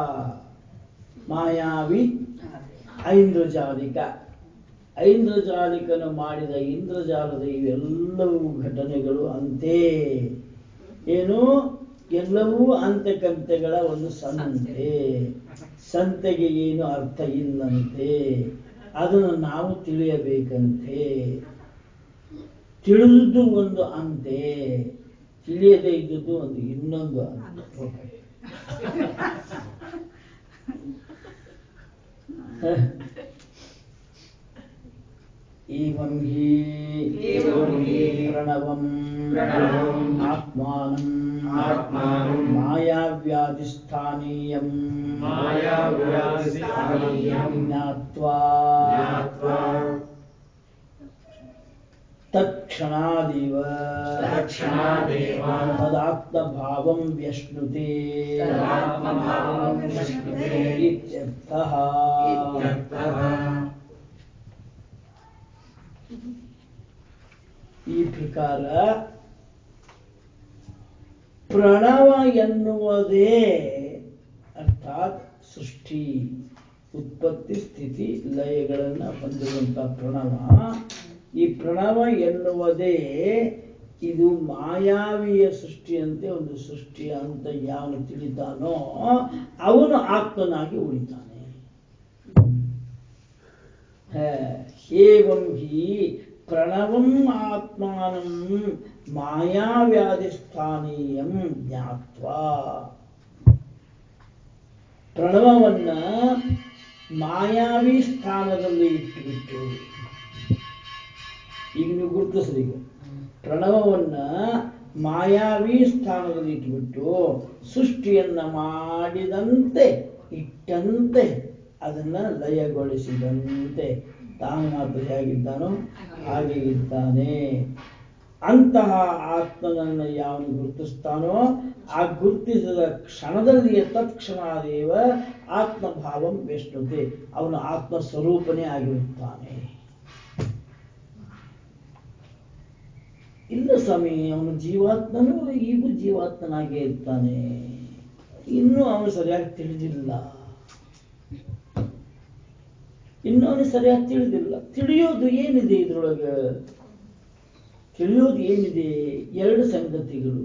ಮಾಯಾವಿ ಐಂದ್ರಜಾಲಿಕ ಐಂದ್ರಜಾಲಿಕನು ಮಾಡಿದ ಇಂದ್ರಜಾಲದ ಇವೆಲ್ಲವೂ ಘಟನೆಗಳು ಅಂತೆ ಏನು ಎಲ್ಲವೂ ಅಂತೆಕಂತೆಗಳ ಒಂದು ಸಂತೆ ಸಂತೆಗೆ ಏನು ಅರ್ಥ ಇಲ್ಲಂತೆ ಅದನ್ನು ನಾವು ತಿಳಿಯಬೇಕಂತೆ ತಿಳಿದದ್ದು ಒಂದು ಅಂತೆ ತಿಳಿಯದೇ ಇದ್ದದ್ದು ಒಂದು ಇನ್ನೊಂದು ಅಂತೆ ಏವಂ ಹಿ ಏವಂ ಹಿ ಪ್ರಣವಂ ಪ್ರಣವಂ ಆತ್ಮಾನಂ ಆತ್ಮಾನಂ ಮಾಯಾವ್ಯಾಧಿಸ್ಥಾನೀಯಂ ಮಾಯಾವ್ಯಾಧಿಸ್ಥಾನೀಯಂ ಜ್ಞಾತ್ವಾ ಜ್ಞಾತ್ವಾ ತಕ್ಷ ತತ್ಕ್ಷಣಾದೇವ ತತ್ಕ್ಷಣಾದೇವ ತದಾತ್ಮಭಾವಂ ವ್ಯಶ್ನುತೆ ತದಾತ್ಮಭಾವಂ ವ್ಯಶ್ನುತೆ ಇತ್ಯರ್ಥಃ ಇತ್ಯರ್ಥಃ. ಈ ಪ್ರಕಾರ ಪ್ರಣವ ಎನ್ನುವುದೇ ಅರ್ಥಾತ್ ಸೃಷ್ಟಿ ಉತ್ಪತ್ತಿ ಸ್ಥಿತಿ ಲಯಗಳನ್ನು ಹೊಂದಿರುವಂಥ ಪ್ರಣವ ಈ ಪ್ರಣವ ಎನ್ನುವುದೇ ಇದು ಮಾಯಾವಿಯ ಸೃಷ್ಟಿಯಂತೆ ಒಂದು ಸೃಷ್ಟಿ ಅಂತ ಯಾವನು ತಿಳಿತಾನೋ ಅವನು ಆತ್ಮನಾಗಿ ಉಳಿತಾನೆ ಏವಂ ಹಿ ಪ್ರಣವಂ ಆತ್ಮಾನಂ ಮಾಯಾವ್ಯಾಧಿಸ್ಥಾನೀಯಂ ಜ್ಞಾತ್ವಾ ಪ್ರಣವವನ್ನ ಮಾಯಾವಿ ಸ್ಥಾನದಲ್ಲಿ ಇಟ್ಟುಬಿಟ್ಟು ಈಗ ನೀವು ಗುರುತಿಸ್ರಿ ಈಗ ಪ್ರಣವವನ್ನ ಮಾಯಾವಿ ಸ್ಥಾನದಲ್ಲಿ ಇಟ್ಟುಬಿಟ್ಟು ಸೃಷ್ಟಿಯನ್ನ ಮಾಡಿದಂತೆ ಇಟ್ಟಂತೆ ಅದನ್ನ ಲಯಗೊಳಿಸಿದಂತೆ ತಾನು ಮಾತ್ರ ಹೇಗಿದ್ದಾನೋ ಹಾಗೆ ಇದ್ದಾನೆ ಅಂತಹ ಆತ್ಮನನ್ನ ಯಾವನು ಗುರುತಿಸ್ತಾನೋ ಆ ಗುರುತಿಸಿದ ಕ್ಷಣದಲ್ಲಿಯೇ ತತ್ಕ್ಷಣಾದೇವ ಆತ್ಮಭಾವಂ ವಿಷ್ಣುತೆ ಅವನು ಆತ್ಮ ಸ್ವರೂಪನೇ ಆಗಿರುತ್ತಾನೆ ಇಲ್ಲ ಸ್ವಾಮಿ ಅವನು ಜೀವಾತ್ಮನು ಈಗೂ ಜೀವಾತ್ಮನಾಗೇ ಇರ್ತಾನೆ ಇನ್ನೂ ಅವನು ಸರಿಯಾಗಿ ತಿಳಿದಿಲ್ಲ ಇನ್ನೂ ಅವನು ಸರಿಯಾಗಿ ತಿಳಿದಿಲ್ಲ ತಿಳಿಯೋದು ಏನಿದೆ ಇದ್ರೊಳಗೆ ತಿಳಿಯೋದು ಏನಿದೆ ಎರಡು ಸಂಗತಿಗಳು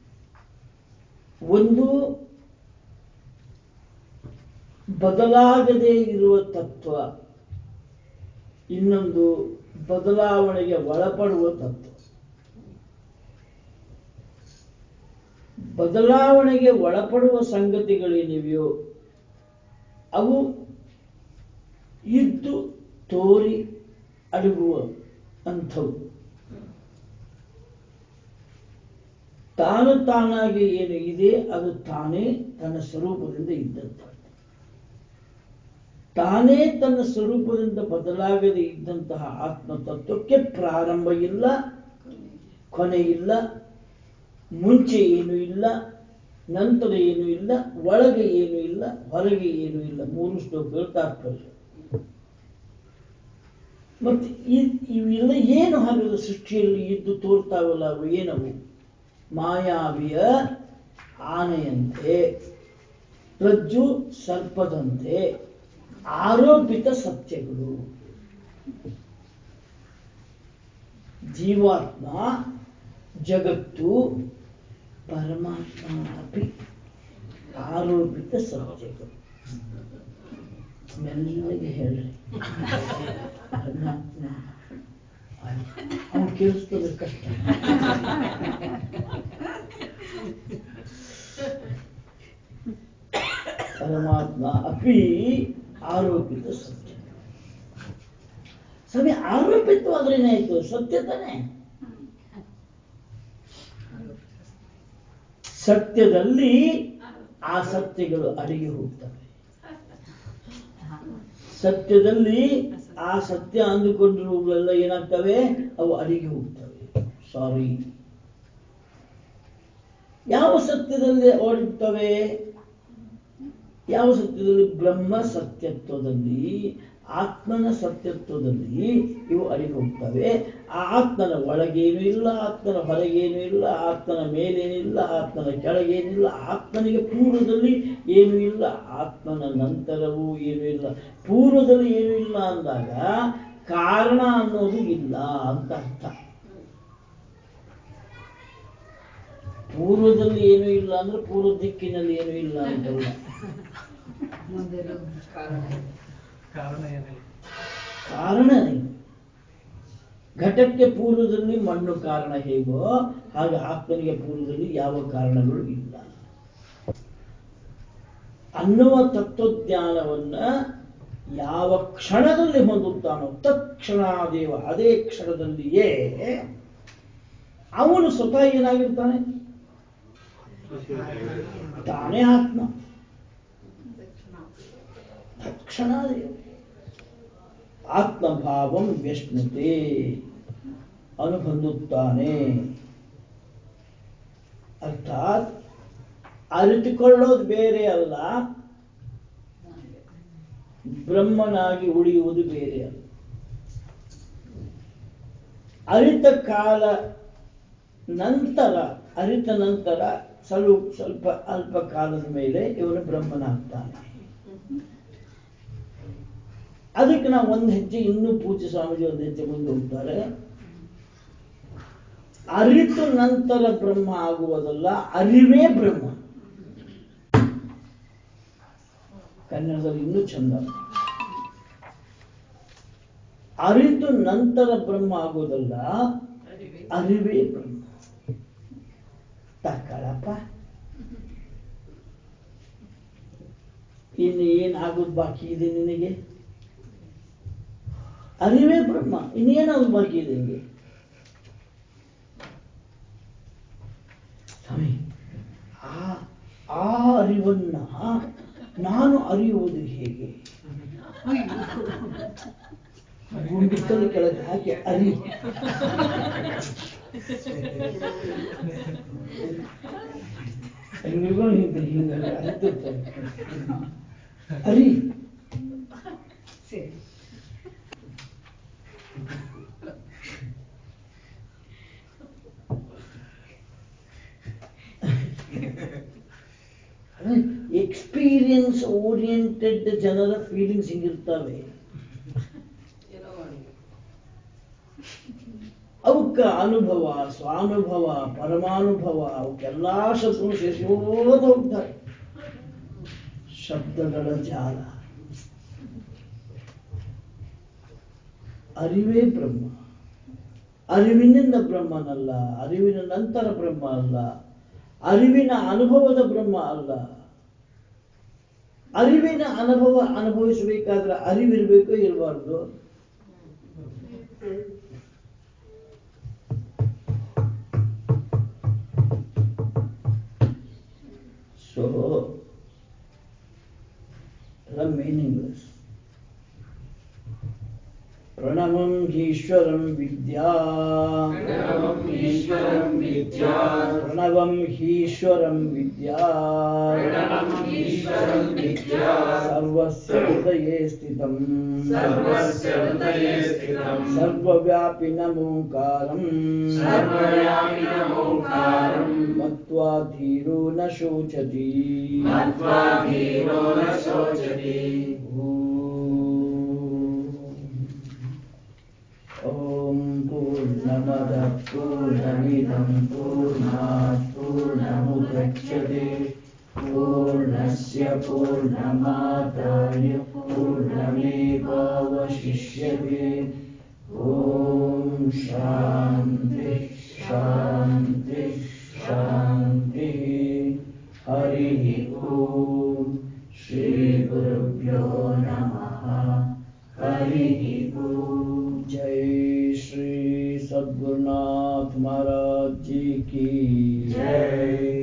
ಒಂದು ಬದಲಾಗದೇ ಇರುವ ತತ್ವ ಇನ್ನೊಂದು ಬದಲಾವಣೆಗೆ ಒಳಪಡುವ ತತ್ವ ಬದಲಾವಣೆಗೆ ಒಳಪಡುವ ಸಂಗತಿಗಳೇನಿವೆಯೋ ಅವು ಇದ್ದು ತೋರಿ ಅಡಗುವ ಅಂಥವು ತಾನು ತಾನಾಗಿ ಏನು ಇದೆ ಅದು ತಾನೇ ತನ್ನ ಸ್ವರೂಪದಿಂದ ಇದ್ದಂಥ ತಾನೇ ತನ್ನ ಸ್ವರೂಪದಿಂದ ಬದಲಾಗದೆ ಇದ್ದಂತಹ ಆತ್ಮತತ್ವಕ್ಕೆ ಪ್ರಾರಂಭ ಇಲ್ಲ ಕೊನೆ ಇಲ್ಲ ಮುಂಚೆ ಏನು ಇಲ್ಲ ನಂತರ ಏನು ಇಲ್ಲ ಒಳಗೆ ಏನು ಇಲ್ಲ ಹೊರಗೆ ಏನು ಇಲ್ಲ ಮೂರು ಶ್ಲೋಕಗಳು ತಾತ್ಪರ್ಯ ಮತ್ತೆ ಈ- ಇವೆಲ್ಲ ಏನು ಹಾಗಾದ್ರೆ ಸೃಷ್ಟಿಯಲ್ಲಿ ಇದ್ದು ತೋರ್ತಾವಲ್ಲ ಅವು ಏನವು ಮಾಯಾವಿಯ ಆನೆಯಂತೆ ರಜ್ಜು ಸರ್ಪದಂತೆ ಆರೋಪಿತ ಸತ್ಯಗಳು ಜೀವಾತ್ಮ ಜಗತ್ತು ಪರಮಾತ್ಮ ಅಪಿ ಆರೋಪಿತ ಸತ್ಯಗಳು ಮೆಲ್ಲಗೆ ಹೇಳ್ರಿ ಪರಮಾತ್ಮ ಅವ್ನು ಕೇಳಿಸ್ತದೆ ಕಷ್ಟ ಪರಮಾತ್ಮ ಅಪಿ ಆರೋಪಿತ ಸತ್ಯ ಸ್ವಾಮಿ ಆರೋಪಿತವಾದ್ರೆ ಏನಾಯ್ತು ಸತ್ಯ ತಾನೆ ಸತ್ಯದಲ್ಲಿ ಆ ಸತ್ಯಗಳು ಅಡಿಗೆ ಹೋಗ್ತವೆ ಸತ್ಯದಲ್ಲಿ ಆ ಸತ್ಯ ಅಂದುಕೊಂಡಿರುವುಗಳೆಲ್ಲ ಏನಾಗ್ತವೆ ಅವು ಅಡಿಗೆ ಹೋಗ್ತವೆ ಸಾರಿ ಯಾವ ಸತ್ಯದಲ್ಲಿ ಓಡುತ್ತವೆ ಯಾವ ಸತ್ಯದಲ್ಲಿ ಬ್ರಹ್ಮ ಸತ್ಯತ್ವದಲ್ಲಿ ಆತ್ಮನ ಸತ್ಯತ್ವದಲ್ಲಿ ಇವು ಅಡಿಗೆ ಹೋಗ್ತವೆ ಆ ಆತ್ಮನ ಒಳಗೇನು ಇಲ್ಲ ಆತ್ಮನ ಹೊರಗೇನು ಇಲ್ಲ ಆತ್ಮನ ಮೇಲೇನಿಲ್ಲ ಆತ್ಮನ ಕೆಳಗೇನಿಲ್ಲ ಆತ್ಮನಿಗೆ ಪೂರ್ವದಲ್ಲಿ ಏನು ಇಲ್ಲ ಆತ್ಮನ ನಂತರವೂ ಏನು ಇಲ್ಲ ಪೂರ್ವದಲ್ಲಿ ಏನು ಇಲ್ಲ ಅಂದಾಗ ಕಾರಣ ಅನ್ನೋದು ಇಲ್ಲ ಅಂತ ಅರ್ಥ ಪೂರ್ವದಲ್ಲಿ ಏನು ಇಲ್ಲ ಅಂದ್ರೆ ಪೂರ್ವ ದಿಕ್ಕಿನಲ್ಲಿ ಏನು ಇಲ್ಲ ಅಂತಲ್ಲ ಕಾರಣ ಏನಿಲ್ಲ ಕಾರಣ ಏನು? ಘಟಕ್ಕೆ ಪೂರ್ವದಲ್ಲಿ ಮಣ್ಣು ಕಾರಣ ಹೇಗೋ ಹಾಗೆ ಆತ್ಮನಿಗೆ ಪೂರ್ವದಲ್ಲಿ ಯಾವ ಕಾರಣಗಳು ಇಲ್ಲ ಅನ್ನುವ ತತ್ವಜ್ಞಾನವನ್ನ ಯಾವ ಕ್ಷಣದಲ್ಲಿ ಹೊಂದುತ್ತಾನೋ ತತ್ಕ್ಷಣಾದೇವ ಅದೇ ಕ್ಷಣದಲ್ಲಿಯೇ ಅವನು ಸ್ವತಃ ಏನಾಗಿರ್ತಾನೆ ತಾನೇ ಆತ್ಮ ತಕ್ಷಣಾದೇವ ಆತ್ಮಭಾವಂ ವ್ಯಶ್ನತೆ ಅವನು ಹೊಂದುತ್ತಾನೆ ಅರ್ಥಾತ್ ಅರಿತುಕೊಳ್ಳೋದು ಬೇರೆ ಅಲ್ಲ ಬ್ರಹ್ಮನಾಗಿ ಉಳಿಯುವುದು ಬೇರೆ ಅಲ್ಲ ಅರಿತ ಕಾಲ ನಂತರ ಅರಿತ ನಂತರ ಸ್ವಲ್ಪ ಸ್ವಲ್ಪ ಅಲ್ಪ ಕಾಲದ ಮೇಲೆ ಇವನು ಬ್ರಹ್ಮನಾಗ್ತಾನೆ ಅದಕ್ಕೆ ನಾವು ಒಂದು ಹೆಜ್ಜೆ ಇನ್ನೂ ಪೂಜ್ಯ ಸ್ವಾಮೀಜಿ ಒಂದು ಹೆಜ್ಜೆ ಮುಂದೆ ಹೋಗ್ತಾರೆ ಅರಿತು ನಂತರ ಬ್ರಹ್ಮ ಆಗುವುದಲ್ಲ ಅರಿವೇ ಬ್ರಹ್ಮ ಕನ್ನಡದಲ್ಲಿ ಇನ್ನೂ ಚಂದ ಅರಿತು ನಂತರ ಬ್ರಹ್ಮ ಆಗೋದಲ್ಲ ಅರಿವೇ ಬ್ರಹ್ಮ ತಕ್ಕಳಪ್ಪ ಇನ್ನು ಏನ್ ಆಗೋದು ಬಾಕಿ ಇದೆ ನಿನಗೆ ಅರಿವೇ ಬ್ರಹ್ಮ ಇನ್ನೇನಾದ್ರು ಬಾಕಿ ಇದೆ ನಿನಗೆ ಸ್ವಾಮಿ ಆ ಆ ಅರಿವನ್ನ ನಾನು ಅರಿಯುವುದು ಹೇಗೆ ಗುಂಡಿಕಲ್ ಕೆಳಗೆ ಹಾಕಿ ಅರಿ ಹೆಂಗಿಗೂ ಹಿಂಗೆ ಹಿಂಗೆ ಅರಿತಿರ್ತಾರೆ ಅರಿ ಸರಿ ಎಕ್ಸ್ಪೀರಿಯನ್ಸ್ ಓರಿಯೆಂಟೆಡ್ ಜನರ ಫೀಲಿಂಗ್ಸ್ ಹಿಂಗಿರ್ತವೆ ಅವಕ್ಕ ಅನುಭವ ಸ್ವಾನುಭವ ಪರಮಾನುಭವ ಅವಕ್ಕೆಲ್ಲಾ ಶಬ್ದಗಳು ಸೇರಿಸ್ಕೋತ ಹೋಗ್ತಾರೆ ಶಬ್ದಗಳ ಜಾಲ ಅರಿವೇ ಬ್ರಹ್ಮ ಅರಿವಿನಿಂದ ಬ್ರಹ್ಮನಲ್ಲ ಅರಿವಿನ ನಂತರ ಬ್ರಹ್ಮ ಅಲ್ಲ ಅರಿವಿನ ಅನುಭವದ ಬ್ರಹ್ಮ ಅಲ್ಲ ಅರಿವಿನ ಅನುಭವ ಅನುಭವಿಸಬೇಕಾದ್ರೆ ಅರಿವಿರ್ಬೇಕು ಇರಬಾರ್ದು ಸೊ ಎಲ್ಲ ಮೀನಿಂಗ್ಲೆಸ್ ಪ್ರಣವಂ ಈಶ್ವರಂ ವಿದ್ಯಾ ಪ್ರಣವಂ ಈಶ್ವರಂ ವಿದ್ಯಾ ಪ್ರಣವಂ ಈಶ್ವರಂ ವಿದ್ಯಾ ಪ್ರಣವಂ ಈಶ್ವರಂ ವಿದ್ಯಾ ಸರ್ವಸ್ಯ ಹೃದಯೇ ಸ್ಥಿತಂ ಸರ್ವಸ್ಯ ಹೃದಯೇ ಸ್ಥಿತಂ ಸರ್ವವ್ಯಾಪಿನಮೋಂಕಾರಂ ಸರ್ವವ್ಯಾಪಿನಮೋಂಕಾರಂ ಮತ್ವಾ ಧೀರೋ ನ ಶೋಚತಿ ಮತ್ವಾ ಧೀರೋ ನ ಶೋಚತಿ ಓಂ ಪೂರ್ಣಮದ ಪೂರ್ಣಮಿದಂ ಪೂರ್ಣಾತ್ ಪೂರ್ಣಮುದಚ್ಯತೆ ಪೂರ್ಣಸ್ಯ ಪೂರ್ಣಮಾದಾಯ ಪೂರ್ಣಮೇವಾವಶಿಷ್ಯತೆ ಓಂ ಶಾಂತಿ ಶಾಂತಿ ಶಾಂತಿ ಹರಿ ಓಂ ಶ್ರೀ ಗುರುಭ್ಯೋ ನಮಃ हरि ओम जय श्री सद्गुरुनाथ महाराज जी की जय